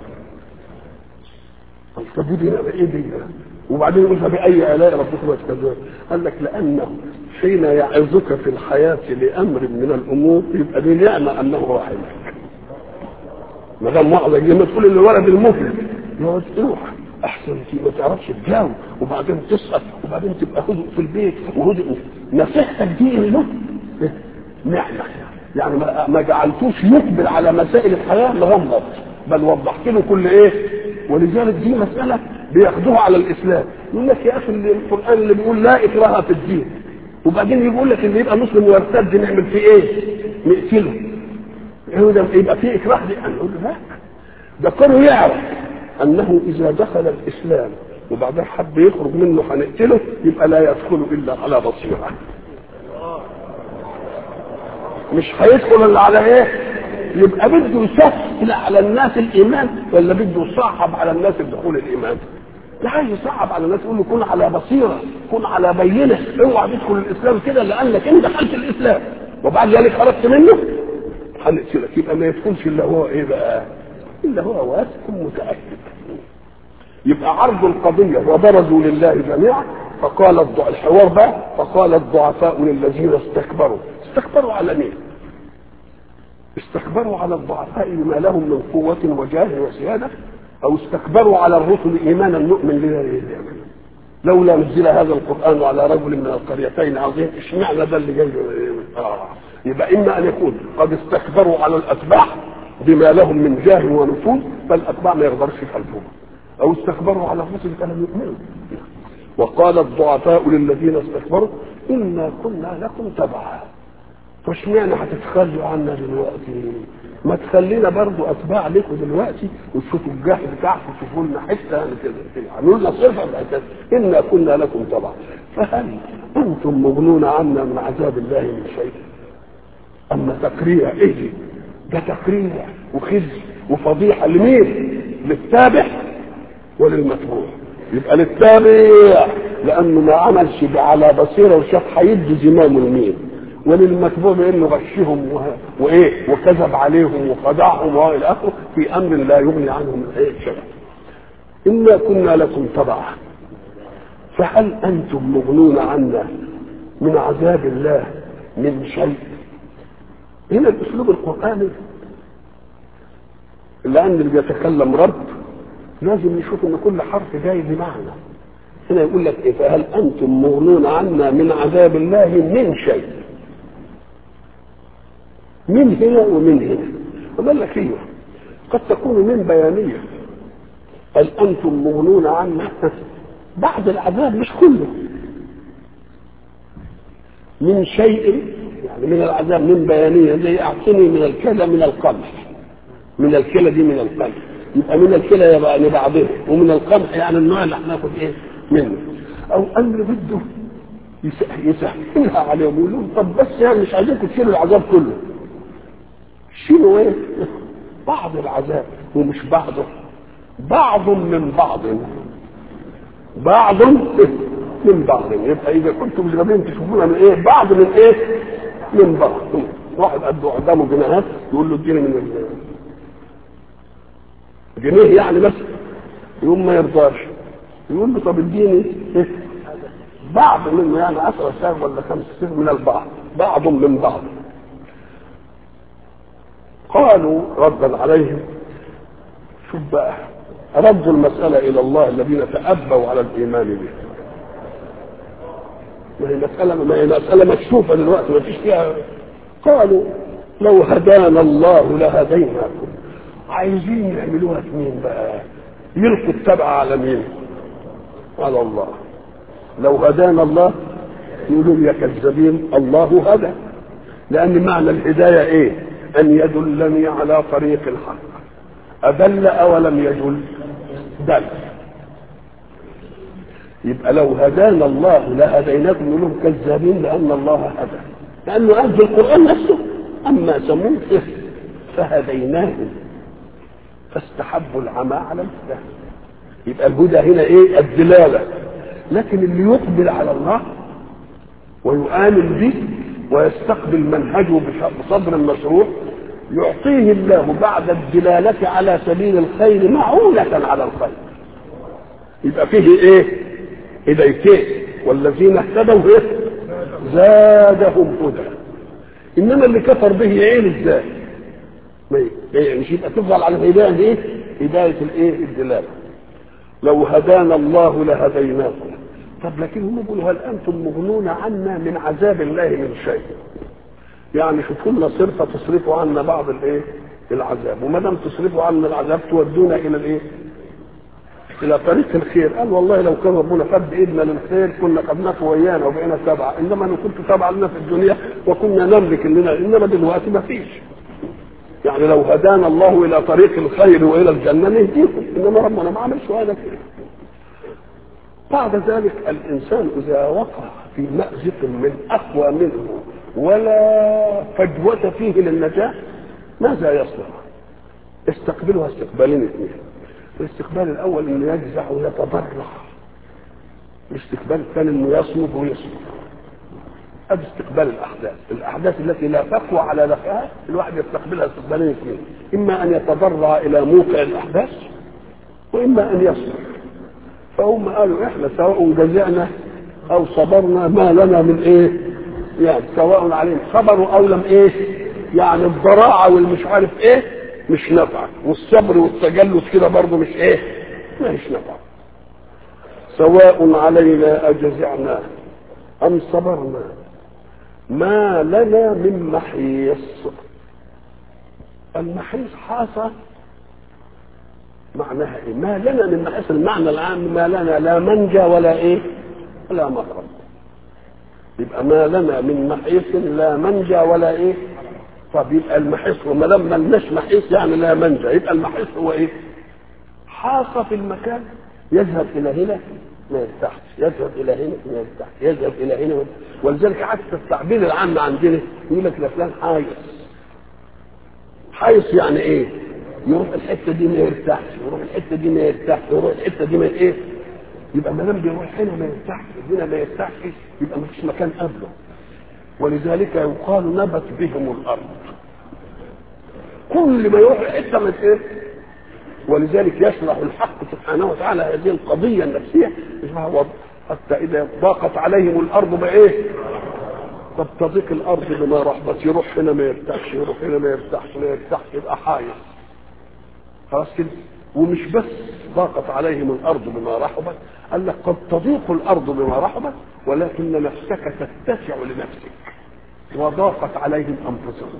طب دي نعمه ايه دي وبعدين يقول فباي الاء ربكما تكذبان قال لك لانه حين يعظك في الحياه لامر من الامور يبقى دي نعمه انه رحمك ما دام وعظه لما تقول للولد المفلس يقعد روح احسن انت ما تعرفش تجاوب وبعدين تسقط وبعدين تبقى هدوء في البيت وهدوء نصيحتك دي له نعمه يعني ما, ما جعلتوش يقبل على مسائل الحياه مغمض بل وضحت له كل ايه ولذلك دي مساله بياخدوها على الاسلام يقول لك يا اخي القران اللي بيقول لا اكراه في الدين وبعدين يقول لك اللي يبقى مسلم ويرتد نعمل فيه ايه؟ نقتله يبقى في اكراه دي انا اقول له لا ده كونه يعرف انه اذا دخل الاسلام وبعدين حب يخرج منه هنقتله يبقى لا يدخل الا على بصيره مش هيدخل الا على ايه يبقى بده يسهل على الناس الايمان ولا بده يصعب على الناس دخول الايمان لا عايز يصعب على الناس يقول له كن على بصيره كن على بينه اوعى تدخل الاسلام كده لانك انت دخلت الاسلام وبعد ذلك خرجت منه هنقتلك يبقى ما يدخلش الا هو ايه بقى؟ الا هو واثق متاكد يبقى عرض القضيه وبرزوا لله جميعا فقال الحوار بقى فقال الضعفاء للذين استكبروا استكبروا على مين؟ استكبروا على الضعفاء بما لهم من قوة وجاه وسيادة أو استكبروا على الرسل إيمانا نؤمن لله لولا نزل هذا القرآن على رجل من القريتين عظيم اشمعنى ده اللي جاي آه. يبقى إما أن يكون قد استكبروا على الأتباع بما لهم من جاه ونفوذ فالأتباع ما يقدرش يخالفوهم أو استكبروا على الرسل فلم يؤمنوا وقال الضعفاء للذين استكبروا إنا كنا لكم تبعا فاشمعنى هتتخلوا عنا دلوقتي ما تخلينا برضو اتباع لكم دلوقتي وتشوفوا الجاه بتاعكم تشوفوا لنا حته يعني كده اعملوا لنا صفه كده انا كنا لكم تبعا فهل انتم مغنون عنا من عذاب الله من شيء اما تقريع ايه ده تقريع وخزي وفضيحه لمين للتابع وللمتبوع يبقى للتابع لانه ما عملش على بصيره وشاف هيدي زمامه لمين وللمتبوع بانه غشهم و... وايه وكذب عليهم وخدعهم والى اخره في امر لا يغني عنه من اي شيء انا كنا لكم تبعا فهل انتم مغنون عنا من عذاب الله من شيء هنا الاسلوب القراني لان اللي بيتكلم رب لازم يشوف ان كل حرف جاي بمعنى هنا يقول لك ايه فهل انتم مغنون عنا من عذاب الله من شيء من هنا ومن هنا وقال لك ايوه قد تكون من بيانيه هل انتم مغنون عنا بعد العذاب مش كله من شيء يعني من العذاب من بيانيه زي اعطني من الكلى من القمح من الكلى دي من القمح يبقى من الكلى يبقى لبعضها ومن القمح يعني النوع اللي هناخد ايه منه او امر بده يسهلها عليهم يقول لهم طب بس يعني مش عايزينكم تشيلوا العذاب كله شيلوا ايه بعض العذاب ومش بعضه بعض من بعض بعض من بعض يبقى اذا كنتم مش قادرين تشوفونا من ايه بعض من ايه من بعض واحد قد قدامه جنيهات يقول له اديني من جنيه يعني بس يقوم ما يرضاش يقول له طب اديني إيه؟ بعض منه يعني 10 ساغ ولا 5 ساغ من البعض بعض من بعض قالوا ردا عليهم شوف بقى ردوا المسألة إلى الله الذين تأبوا على الإيمان به ما هي مسألة ما هي مسألة مكشوفة دلوقتي ما فيش فيها قالوا لو هدانا الله لهديناكم عايزين يعملوها مين بقى يلقوا التبع على مين على الله لو هدانا الله يقولوا يا كذابين الله هدى لأن معنى الهداية إيه أن يدلني على طريق الحق أدل أولم يدل دل يبقى لو هدانا الله لهديناكم يقول لهم كذابين لأن الله هدى لأنه قال في القرآن نفسه أما ثمود فهديناهم فاستحبوا العمى على الهدى يبقى الهدى هنا ايه الدلاله لكن اللي يقبل على الله ويؤمن به ويستقبل منهجه بصدر مشروع يعطيه الله بعد الدلالة على سبيل الخير معونة على الخير يبقى فيه ايه هدايتين والذين اهتدوا ايه زادهم هدى انما اللي كفر به يعين ازاي ما يعني مش يبقى تفضل على الهدايه دي هدايه الايه الدلاله لو هدانا الله لهديناكم طب لكن هم بيقولوا هل انتم مغنون عنا من عذاب الله من شيء يعني شوفوا لنا صرفه تصرفوا عنا بعض الايه العذاب وما دام تصرفوا عنا العذاب تودونا الى الايه الى طريق الخير قال والله لو كان ربنا قد ايدنا للخير كنا قد ويانا وبقينا تبع انما انا كنت تبع لنا في الدنيا وكنا نملك لنا انما دلوقتي ما فيش يعني لو هدانا الله الى طريق الخير والى الجنه نهديكم انما ربنا ما عملش هذا كده بعد ذلك الانسان اذا وقع في مازق من اقوى منه ولا فجوه فيه للنجاه ماذا يصنع؟ استقبلها استقبالين اثنين الاستقبال الاول انه يجزع ويتضرع الاستقبال الثاني انه يصمت ويصمت هذا استقبال الاحداث الاحداث التي لا تقوى على نفسها الواحد يستقبلها استقبالين اثنين اما ان يتضرع الى موقع الاحداث واما ان يصمت فهم قالوا احنا سواء جزعنا او صبرنا ما لنا من ايه يعني سواء عليهم صبروا او لم ايه يعني الضراعه والمش عارف ايه مش نافعه والصبر والتجلس كده برضه مش ايه مش نافعه سواء علينا اجزعنا ام صبرنا ما لنا من محيص المحيص حاصة معناها ايه ما لنا من محيص المعنى العام ما لنا لا منجى ولا ايه ولا مهرب يبقى ما لنا من محيص لا منجى ولا ايه طب يبقى المحيص وما دام ملناش محيص يعني لا منجى يبقى المحيص هو ايه حاصة في المكان يذهب الى هنا ما يرتاحش يذهب الى هنا ما يرتاحش يذهب الى هنا ولذلك حتى التعبير العام عندنا يقول لك لفلان حايص حايص يعني ايه يروح الحته دي ما يرتاحش يروح الحته دي ما يرتاحش يروح الحته دي ما ايه يبقى ما دام بيروح هنا ما يرتاحش هنا ما يرتاحش يبقى ما فيش مكان قبله ولذلك يقال نبت بهم الارض كل ما يروح حته من ايه ولذلك يشرح الحق سبحانه وتعالى هذه القضيه النفسيه وضع حتى اذا ضاقت عليهم الارض بايه؟ طب تضيق الارض بما رحبت يروح هنا ما يرتاحش يروح هنا ما يرتاحش ما يرتاحش يبقى حايص خلاص كده ومش بس ضاقت عليهم الارض بما رحبت قال لك قد تضيق الارض بما رحبت ولكن نفسك تتسع لنفسك وضاقت عليهم انفسهم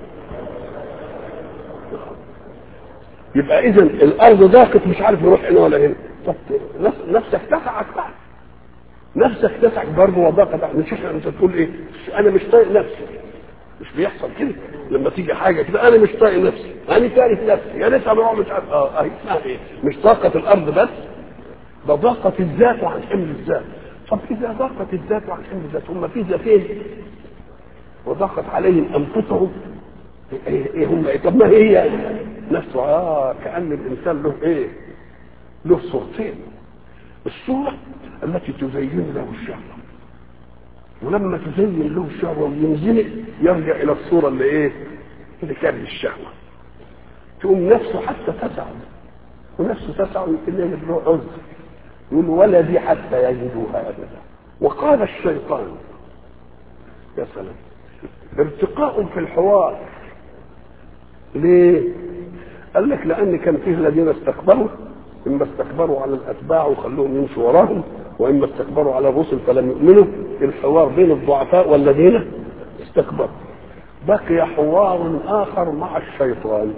يبقى اذا الارض ضاقت مش عارف يروح هنا ولا هنا طب نفسك تسعك بقى نفسك تسعك برضه وضاقت مش انت تقول ايه انا مش طايق نفسي مش بيحصل كده لما تيجي حاجه كده انا مش طايق نفسي انا كارف نفسي يا ريت انا مش عارف اه اهي اسمها ايه مش طاقه الارض بس ده ضاقه الذات وعن حمل الذات طب اذا ضاقت الذات وعن حمل الذات هم في ذاتين وضاقت عليهم انفسهم ايه إيه هم إيه؟ طب ما هي نفسه اه كان الانسان له ايه له صورتين الصوره التي تزين له الشهوه ولما تزين له الشهوه وينزلق يرجع الى الصوره اللي ايه اللي كان الشهوه تقوم نفسه حتى تسعد ونفسه تسعد يمكن يجد له عذر يقول ولا دي حتى يجدوها ابدا وقال الشيطان يا سلام ارتقاء في الحوار ليه؟ قال لك لان كان فيه الذين استكبروا اما استكبروا على الاتباع وخلوهم يمشوا وراهم واما استكبروا على الرسل فلم يؤمنوا الحوار بين الضعفاء والذين استكبروا بقي حوار اخر مع الشيطان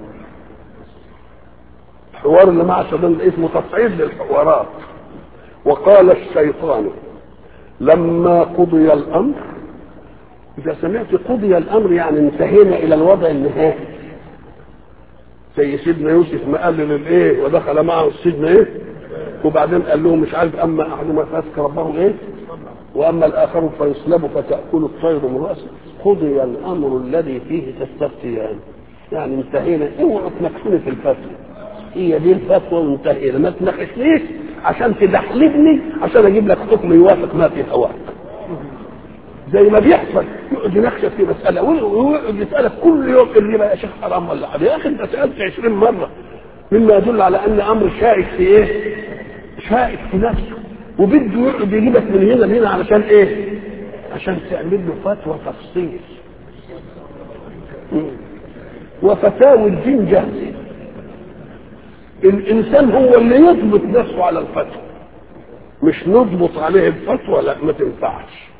الحوار اللي مع الشيطان ده اسمه تصعيد للحوارات وقال الشيطان لما قضي الامر اذا سمعت قضي الامر يعني انتهينا الى الوضع النهائي زي سيدنا يوسف ما قال للايه ودخل معه السجن ايه وبعدين قال لهم مش عارف اما احدهما فاسك ربه ايه واما الاخر فيصلب فتاكل الطير من راسه قضي الامر الذي فيه تستفتيان يعني انتهينا اوعوا تناقشوني في الفتوى هي دي الفتوى وانتهينا ما تناقشنيش عشان تدحلبني عشان اجيب لك حكم يوافق ما في هواك زي ما بيحصل يقعد يناقشك في مساله ويقعد يسالك كل يوم الربا يا شيخ حرام ولا حرام يا اخي انت سالت 20 مره مما يدل على ان امر شائك في ايه؟ شائك في نفسه وبده يقعد يجيبك من هنا لهنا علشان ايه؟ عشان تعمل له فتوى تفصيل وفتاوى الدين جاهزه الانسان هو اللي يضبط نفسه على الفتوى مش نضبط عليه الفتوى لا ما تنفعش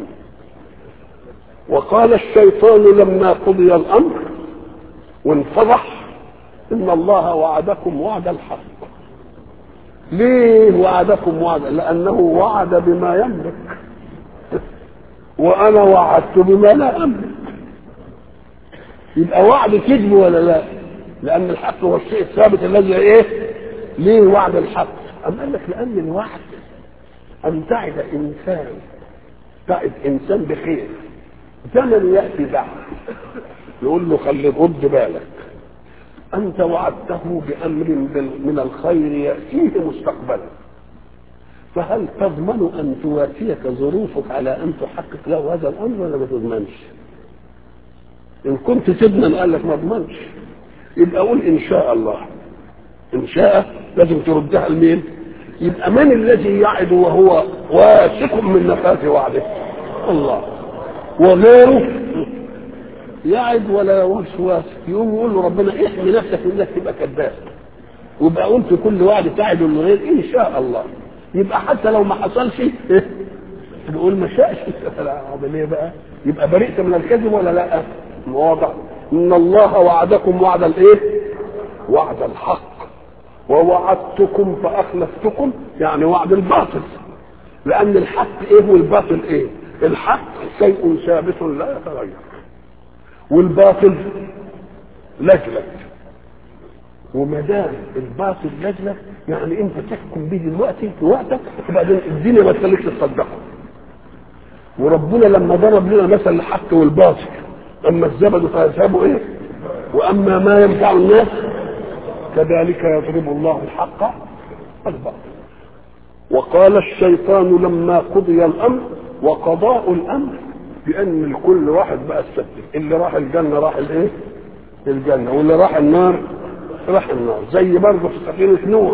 وقال الشيطان لما قضي الامر وانفضح ان الله وعدكم وعد الحق ليه وعدكم وعد لانه وعد بما يملك وانا وعدت بما لا املك يبقى وعد كذب ولا لا لان الحق هو الشيء الثابت الذي ايه ليه وعد الحق أم قال لك لان الوعد ان تعد انسان تعد انسان بخير زمن ياتي بعد يقول له خلي رد بالك انت وعدته بامر من الخير ياتيه مستقبلا فهل تضمن ان توافيك ظروفك على ان تحقق له هذا الامر ولا ما تضمنش؟ ان كنت تضمن قال لك ما اضمنش يبقى قول ان شاء الله ان شاء لازم تردها لمين؟ يبقى من الذي يعد وهو واثق من نفاذ وعده؟ الله وغيره يعد ولا وسواس يقوم يقول له ربنا احمي نفسك من انك تبقى كذاب ويبقى قلت كل وعد تعد الغير ان شاء الله يبقى حتى لو ما حصلش تقول ما شاءش لا ليه بقى يبقى برئت من الكذب ولا لا واضح ان الله وعدكم وعد الايه وعد الحق ووعدتكم فاخلفتكم يعني وعد الباطل لان الحق ايه والباطل ايه الحق شيء ثابت لا يتغير والباطل لجلج وما دام الباطل لجلج يعني انت تحكم به دلوقتي في وقتك وبعدين الدنيا ما تخليكش تصدقه وربنا لما ضرب لنا مثل الحق والباطل اما الزبد فيذهبوا ايه واما ما ينفع الناس كذلك يضرب الله الحق والباطل وقال الشيطان لما قضي الامر وقضاء الامر بان لكل واحد بقى السبب اللي راح الجنه راح الايه الجنه واللي راح النار راح النار زي برضه في سفينه نوح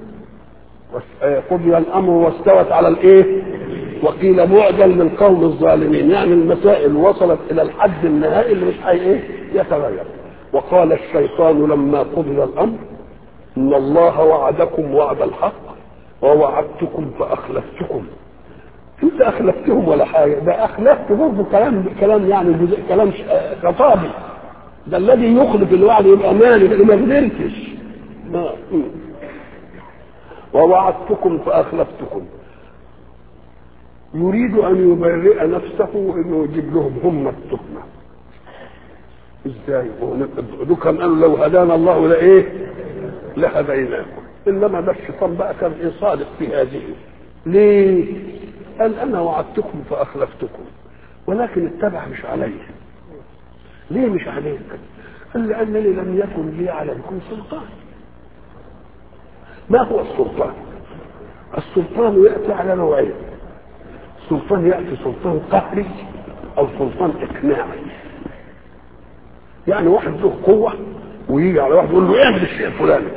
قضي الامر واستوت على الايه وقيل بعدا للقوم الظالمين يعني المسائل وصلت الى الحد النهائي اللي مش هي ايه يتغير وقال الشيطان لما قضي الامر ان الله وعدكم وعد الحق ووعدتكم فاخلفتكم انت اخلفتهم ولا حاجه ده اخلفت برضه كلام كلام يعني كلام خطابي ده الذي يخلف الوعد يبقى مالي لان ما قدرتش ما ووعدتكم فاخلفتكم يريد ان يبرئ نفسه انه يجيب لهم هم التهمه ازاي دول كان قالوا لو هدانا الله لايه لهديناكم انما ده الشيطان بقى كان ايه صادق في هذه ليه قال انا وعدتكم فاخلفتكم ولكن اتبع مش علي ليه مش عليك قال لانني لم يكن لي عليكم سلطان ما هو السلطان السلطان ياتي على نوعين السلطان ياتي سلطان قهري او سلطان اقناعي يعني واحد له قوه ويجي على واحد يقول له اعمل الشيء الفلاني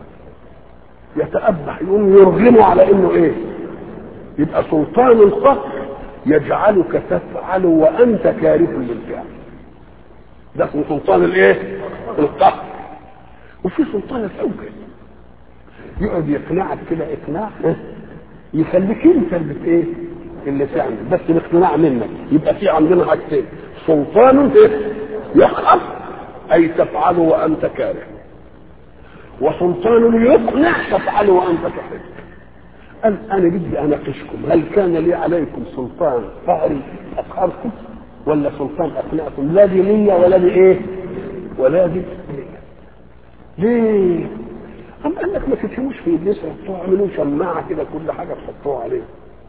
يتأبح يقوم يرغمه على انه ايه يبقى سلطان القهر يجعلك تفعل وانت كاره للفعل ده اسمه سلطان الايه القهر وفي سلطان الحجه يقعد يقنعك كده اقناع يخليك انت اللي ايه اللي تعمل بس الاقتناع منك يبقى في عندنا حاجتين سلطان ايه يقهر اي تفعل وانت كاره وسلطان يقنع تفعل وانت تحب قال انا بدي اناقشكم هل كان لي عليكم سلطان قهري اقهركم ولا سلطان اقنعكم لا دي ليا ولا دي ايه ولا دي ليا ليه أم قال لك ما تفهموش في ابليس حطوه اعملوا شماعه كده كل حاجه تحطوها عليه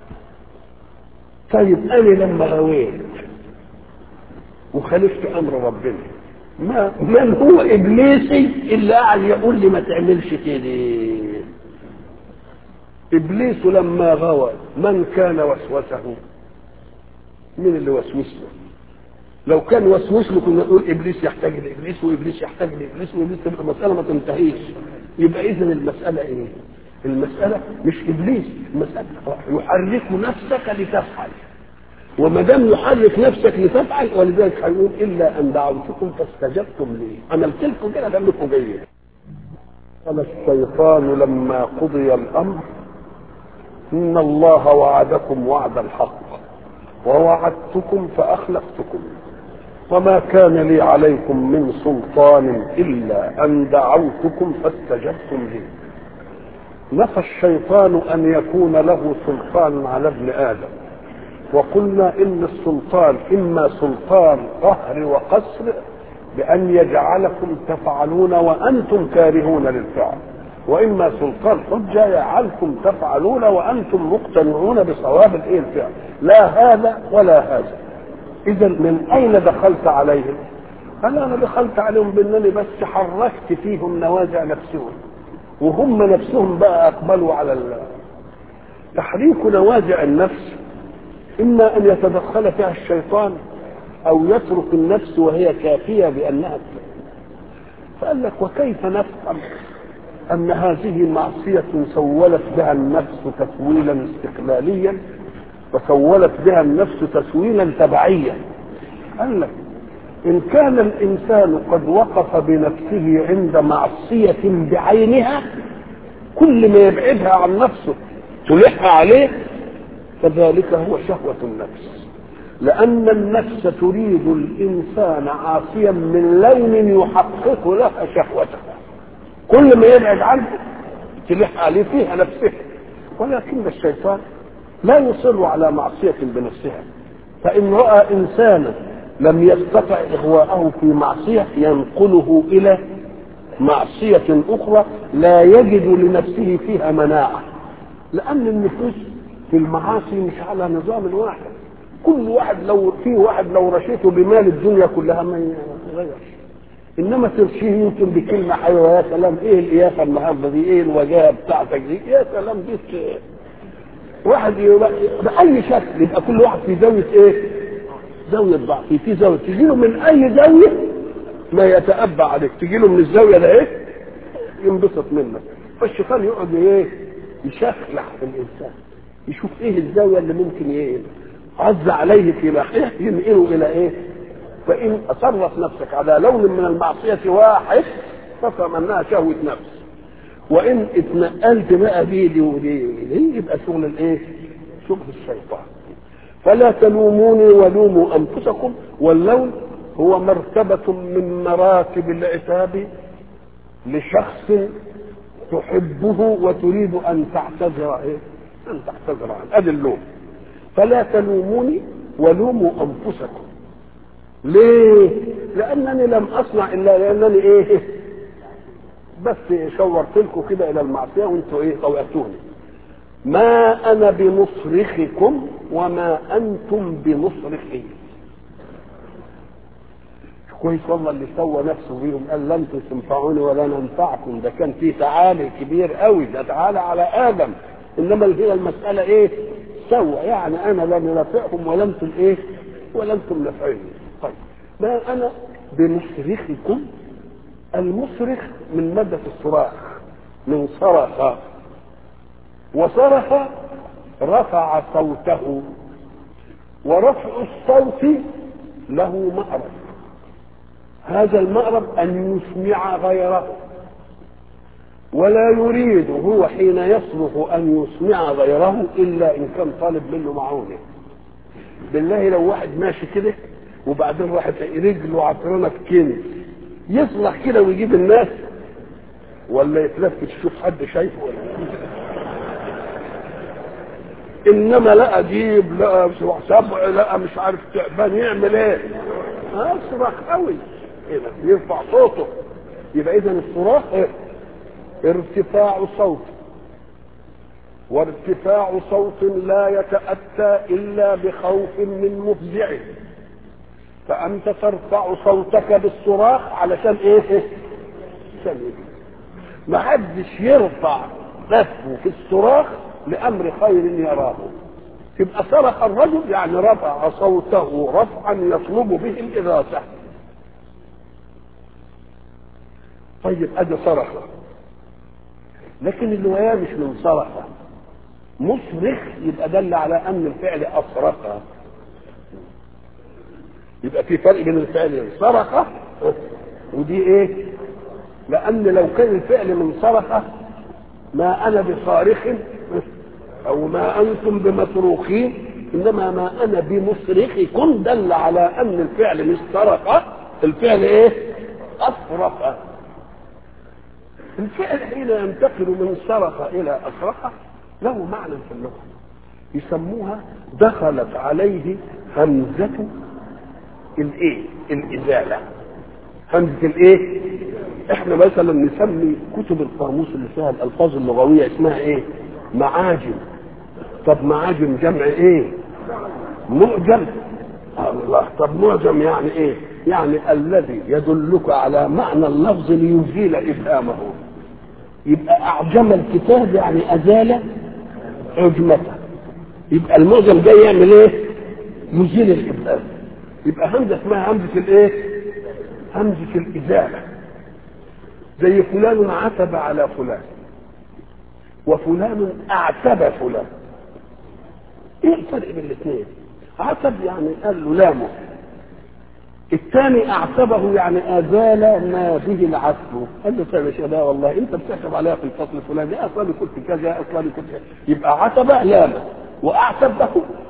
طيب انا لما غويت وخالفت امر ربنا ما من هو ابليسي اللي قاعد يقول لي ما تعملش كده ابليس لما غوى من كان وسوسه مين اللي وسوس له لو كان وسوس له كنا نقول ابليس يحتاج لابليس وابليس يحتاج لابليس وابليس تبقى المساله ما تنتهيش يبقى اذا المساله ايه المساله مش ابليس المساله يحرك نفسك لتفعل وما دام يحرك نفسك لتفعل ولذلك هيقول الا ان دعوتكم فاستجبتم لي عملت لكم كده دمكم جيد قال الشيطان لما قضي الامر ان الله وعدكم وعد الحق ووعدتكم فاخلفتكم وما كان لي عليكم من سلطان الا ان دعوتكم فاستجبتم لي نفى الشيطان ان يكون له سلطان على ابن ادم وقلنا ان السلطان اما سلطان قهر وقصر بان يجعلكم تفعلون وانتم كارهون للفعل واما سلطان حجه يجعلكم تفعلون وانتم مقتنعون بصواب الايه الفعل لا هذا ولا هذا اذا من اين دخلت عليهم قال انا دخلت عليهم بانني بس حركت فيهم نوازع نفسهم وهم نفسهم بقى اقبلوا على تحريك نوازع النفس اما ان يتدخل فيها الشيطان او يترك النفس وهي كافيه بانها فقال لك وكيف نفهم ان هذه معصيه سولت بها النفس تسويلا استقلاليا وسولت بها النفس تسويلا تبعيا قال لك ان كان الانسان قد وقف بنفسه عند معصيه بعينها كل ما يبعدها عن نفسه تلح عليه فذلك هو شهوة النفس لأن النفس تريد الإنسان عاصيا من لون يحقق لها شهوتها كل ما يبعد عنه تلح عليه فيها نفسها ولكن الشيطان لا يصر على معصية بنفسها فإن رأى إنسانا لم يستطع إغواءه في معصية ينقله إلى معصية أخرى لا يجد لنفسه فيها مناعة لأن النفوس في المعاصي مش على نظام واحد كل واحد لو في واحد لو رشيته بمال الدنيا كلها ما يغيرش انما ترشيه يمكن بكلمه حلوه يا سلام ايه القيافه النهارده دي ايه الوجاهه بتاعتك دي يا سلام دي واحد يبقى باي شكل يبقى كل واحد في زاويه ايه؟ زاويه ضعف في زاويه تجي له من اي زاويه ما يتأبى عليك تجي له من الزاويه ده ايه؟ ينبسط منك فالشيطان يقعد ايه؟ يشخلع في الانسان يشوف ايه الزاويه اللي ممكن ايه عز عليه في ناحيه ينقله الى ايه فان اصرت نفسك على لون من المعصيه واحد فافهم انها شهوه نفس وان اتنقلت بقى بيدي ودي يبقى شغل الايه شغل الشيطان فلا تلوموني ولوموا انفسكم واللوم هو مرتبه من مراتب العتاب لشخص تحبه وتريد ان تعتذر ايه ان تعتذر عنه ادي اللوم فلا تلوموني ولوموا انفسكم ليه لانني لم اصنع الا لانني ايه بس شورت لكم كده الى المعصيه وانتوا ايه طوعتوني ما انا بمصرخكم وما انتم بمصرخي كويس والله اللي سوى نفسه بيهم قال لن تنفعوني ولا ننفعكم ده كان فيه تعالي كبير قوي ده تعالى على ادم انما هي المساله ايه سوى يعني انا لا نافعكم ولا انتم ايه ولا انتم نافعيني طيب ما انا بمصرخكم المصرخ من مادة الصراخ من صرخ وصرخ رفع صوته ورفع الصوت له مأرب هذا المأرب أن يسمع غيره ولا يريد هو حين يصرخ أن يسمع غيره إلا إن كان طالب منه معونه بالله لو واحد ماشي كده وبعدين راحت رجله عطرانه في كنز يصلح كده ويجيب الناس ولا يتلفت يشوف حد شايفه ولا انما لقى جيب لقى سبع لقى مش عارف تعبان يعمل ايه اصرخ قوي كده يرفع صوته يبقى اذا الصراخ ايه ارتفاع صوت وارتفاع صوت لا يتأتى إلا بخوف من مفزعه فأنت ترفع صوتك بالصراخ علشان إيه؟ عشان إيه؟ ما حدش يرفع نفسه في الصراخ لأمر خير يراه يبقى صرخ الرجل يعني رفع صوته رفعا يطلب به الإغاثة طيب أدي صرخ لكن الرواية مش من صرخ مصرخ يبقى دل على أن الفعل أصرخ يبقى في فرق بين الفعل صرخ ودي ايه لان لو كان الفعل من صرخ ما انا بصارخ او ما انتم بمصروخين انما ما انا بمصرخكم دل على ان الفعل مش صرخ الفعل ايه اصرخ الفعل حين ينتقل من صرخ الى اصرخ له معنى في اللغه يسموها دخلت عليه همزه الايه الازاله همزه الايه احنا مثلا نسمي كتب القاموس اللي فيها الالفاظ اللغويه اسمها ايه معاجم طب معاجم جمع ايه معجم الله طب معجم يعني ايه يعني الذي يدلك على معنى اللفظ ليزيل افهامه يبقى اعجم الكتاب يعني ازال عجمته يبقى المعجم جاي يعمل ايه يزيل الافهام يبقى همزه اسمها همزه الايه همزه الازاله زي فلان عتب على فلان وفلان اعتب فلان ايه الفرق بين الاثنين عتب يعني قال له لامه الثاني اعتبه يعني ازال ما به العتب قال له طيب يا شيخ لا والله انت بتحسب عليها في الفصل الفلاني اصلا كنت كذا اصلا كنت يبقى عتب لامه واعتبه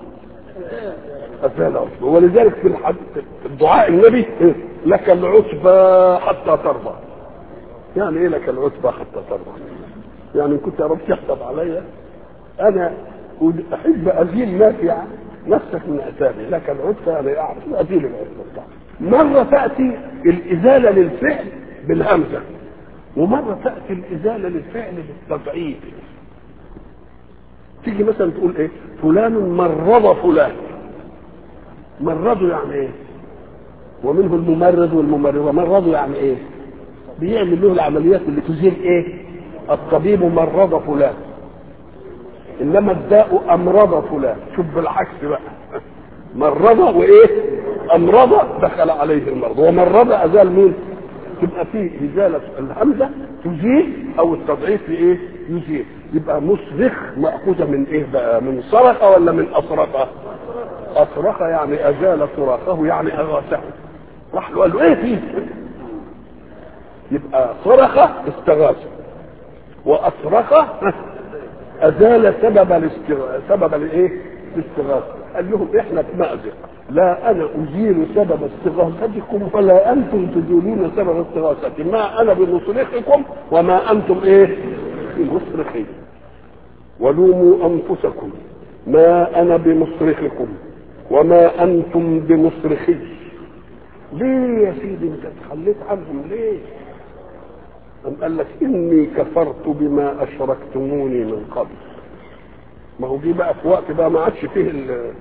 أزال عتبه ولذلك في الحد... في الدعاء النبي لك العتبى حتى ترضى يعني ايه لك العتبى حتى ترضى يعني كنت يا رب تحسب عليا انا احب ازيل نافع نفسك من اثامي لك العتبى انا اعرف ازيل العتبى بتاعتك مرة تأتي الإزالة للفعل بالهمزة ومرة تأتي الإزالة للفعل بالتضعيف تيجي مثلا تقول ايه فلان مرض فلان مرضه يعني ايه ومنه الممرض والممرضة مرضه يعني ايه بيعمل له العمليات اللي تزيل ايه الطبيب مرض فلان انما الداء امرض فلان شوف بالعكس بقى مرض وايه امرض دخل عليه المرض ومرض ازال مين تبقى فيه ازاله الهمزه تزيل او التضعيف لايه يزيل يبقى مصرخ ماخوذه من ايه بقى من صرخ ولا من اصرخ اصرخ يعني ازال صراخه يعني اغاثه راح له قال له ايه فيه يبقى صرخ استغاث واصرخ ازال سبب الاستغاثه سبب الايه الاستغاثه قال لهم احنا في مأزق لا انا ازيل سبب استغاثتكم ولا انتم تزيلون سبب استغاثتي ما انا بمصرخكم وما انتم ايه بمصرخي ولوموا انفسكم ما انا بمصرخكم وما انتم بمصرخي ليه يا سيدي انت تخليت عنهم ليه أم قال لك إني كفرت بما أشركتموني من قبل ما هو جه بقى في وقت بقى ما عادش فيه ال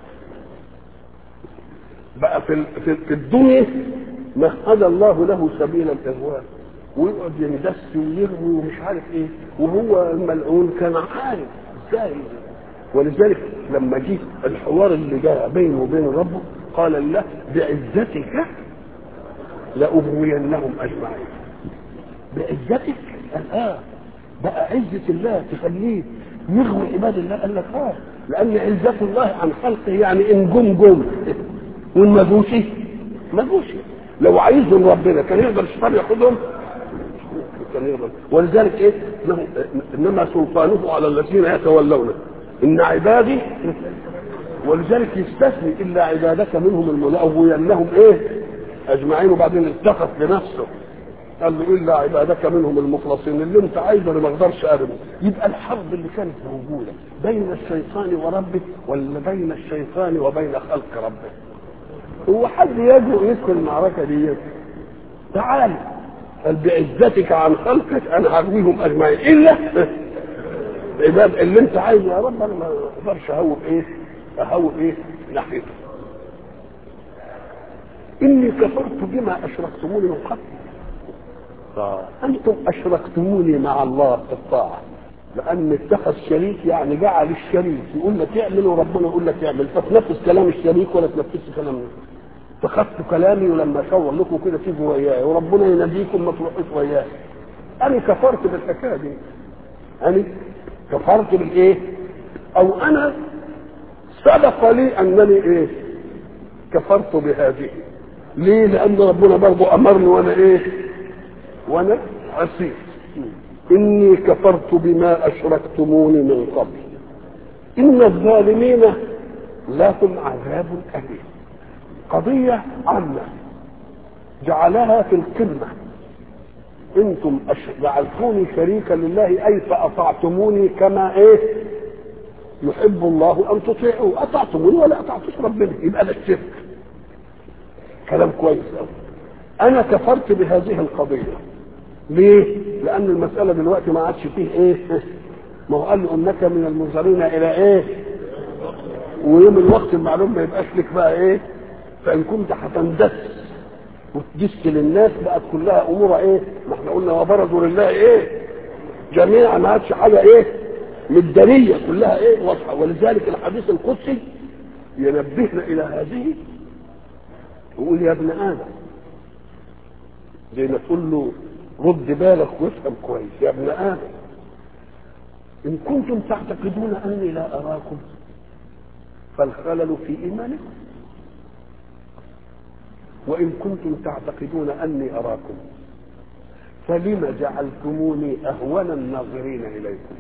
بقى في, ال- في, في الدنيا مهد الله له سبيل الإغواء ويقعد يندس ويغوي ومش عارف ايه وهو الملعون كان عارف ازاي ولذلك لما جه الحوار اللي جاء بينه وبين ربه قال الله بعزتك لأغوينهم أجمعين بعزتك قال اه بقى عزة الله تخليه يغوي عباد الله قال لك اه لأن عزة الله عن خلقه يعني إن جم جم وإن ما جوش ما جوش لو عايزهم ربنا كان يقدر الشيطان ياخدهم كان يقدر ولذلك ايه إنه- انما سلطانه على الذين يتولونه ان عبادي ولذلك يستثني الا عبادك منهم الملأوينهم ايه اجمعين وبعدين اتخذ لنفسه قال له الا عبادك منهم المخلصين اللي انت عايزه انا ما اقدرش ارمي يبقى الحرب اللي كانت موجوده بين الشيطان وربه ولا بين الشيطان وبين خلق ربه هو حد يجرؤ يدخل المعركه دي تعال قال بعزتك عن خلقك انا هغويهم اجمعين الا عباد اللي انت عايزه يا رب انا ما اقدرش اهوب ايه اهوب ايه ناحيته اني كفرت بما اشركتموني من قبل انتم اشركتموني مع الله في الطاعه لان اتخذ شريك يعني جعل الشريك يقول لك اعمل وربنا يقول لك اعمل فتنفذ كلام الشريك ولا تنفذش كلام اتخذت كلامي ولما اشاور لكم كده تيجوا وياي وربنا يناديكم ما تروحوش وياي انا كفرت بالحكايه دي انا كفرت بالايه او انا سبق لي انني ايه كفرت بهذه ليه لان ربنا برضه امرني وانا ايه وانا عصيت اني كفرت بما اشركتموني من قبل ان الظالمين لهم عذاب اليم قضيه عامه جعلها في القمه انتم أش- جعلتوني شريكا لله اي فاطعتموني كما ايه يحب الله ان تطيعوا اطعتموني ولا اطعتوش ربنا يبقى ده الشرك كلام كويس قوي انا كفرت بهذه القضيه ليه لان المساله دلوقتي ما عادش فيه ايه ما هو قال له انك من المنظرين الى ايه ويوم الوقت المعلوم ما يبقاش لك بقى ايه فان كنت هتندس وتدس للناس بقت كلها امورها ايه ما احنا قلنا وبرزوا لله ايه جميعا ما عادش حاجه ايه مداريه كلها ايه واضحه ولذلك الحديث القدسي ينبهنا الى هذه يقول يا ابن ادم زي ما تقول له رد بالك وافهم كويس يا ابن ادم ان كنتم تعتقدون اني لا اراكم فالخلل في ايمانكم وان كنتم تعتقدون اني اراكم فلم جعلتموني اهون الناظرين اليكم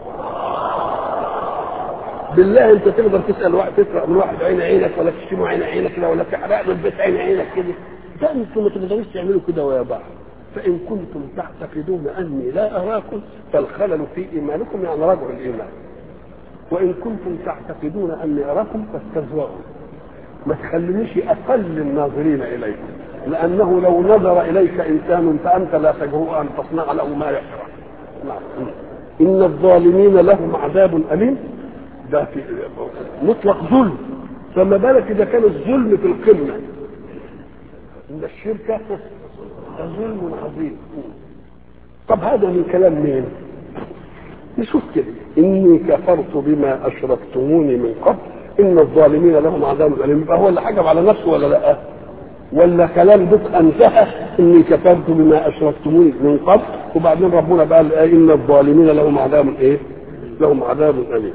بالله انت تقدر تسال واحد تسرق من واحد عين عينك ولا تشتمه عين عينك كده ولا تحرق له البيت عين عينك كده ده انتم ما تقدروش تعملوا كده ويا بعض فان كنتم تعتقدون اني لا اراكم فالخلل في ايمانكم يعني رجع الايمان وان كنتم تعتقدون اني اراكم فاستهزئوا ما تخلينيش اقل الناظرين اليكم لانه لو نظر اليك انسان فانت لا تجرؤ ان تصنع له ما يكره نعم. ان الظالمين لهم عذاب اليم ده في مطلق ظلم فما بالك اذا كان الظلم في القمه ان الشرك ظلم عظيم طب هذا من كلام مين نشوف كده اني كفرت بما اشركتموني من قبل ان الظالمين لهم عذاب اليم يبقى هو اللي حجب على نفسه ولا لا ولا كلام بك انتهى اني كفرت بما اشركتموني من قبل وبعدين ربنا بقى قال ان الظالمين لهم عذاب ايه لهم عذاب اليم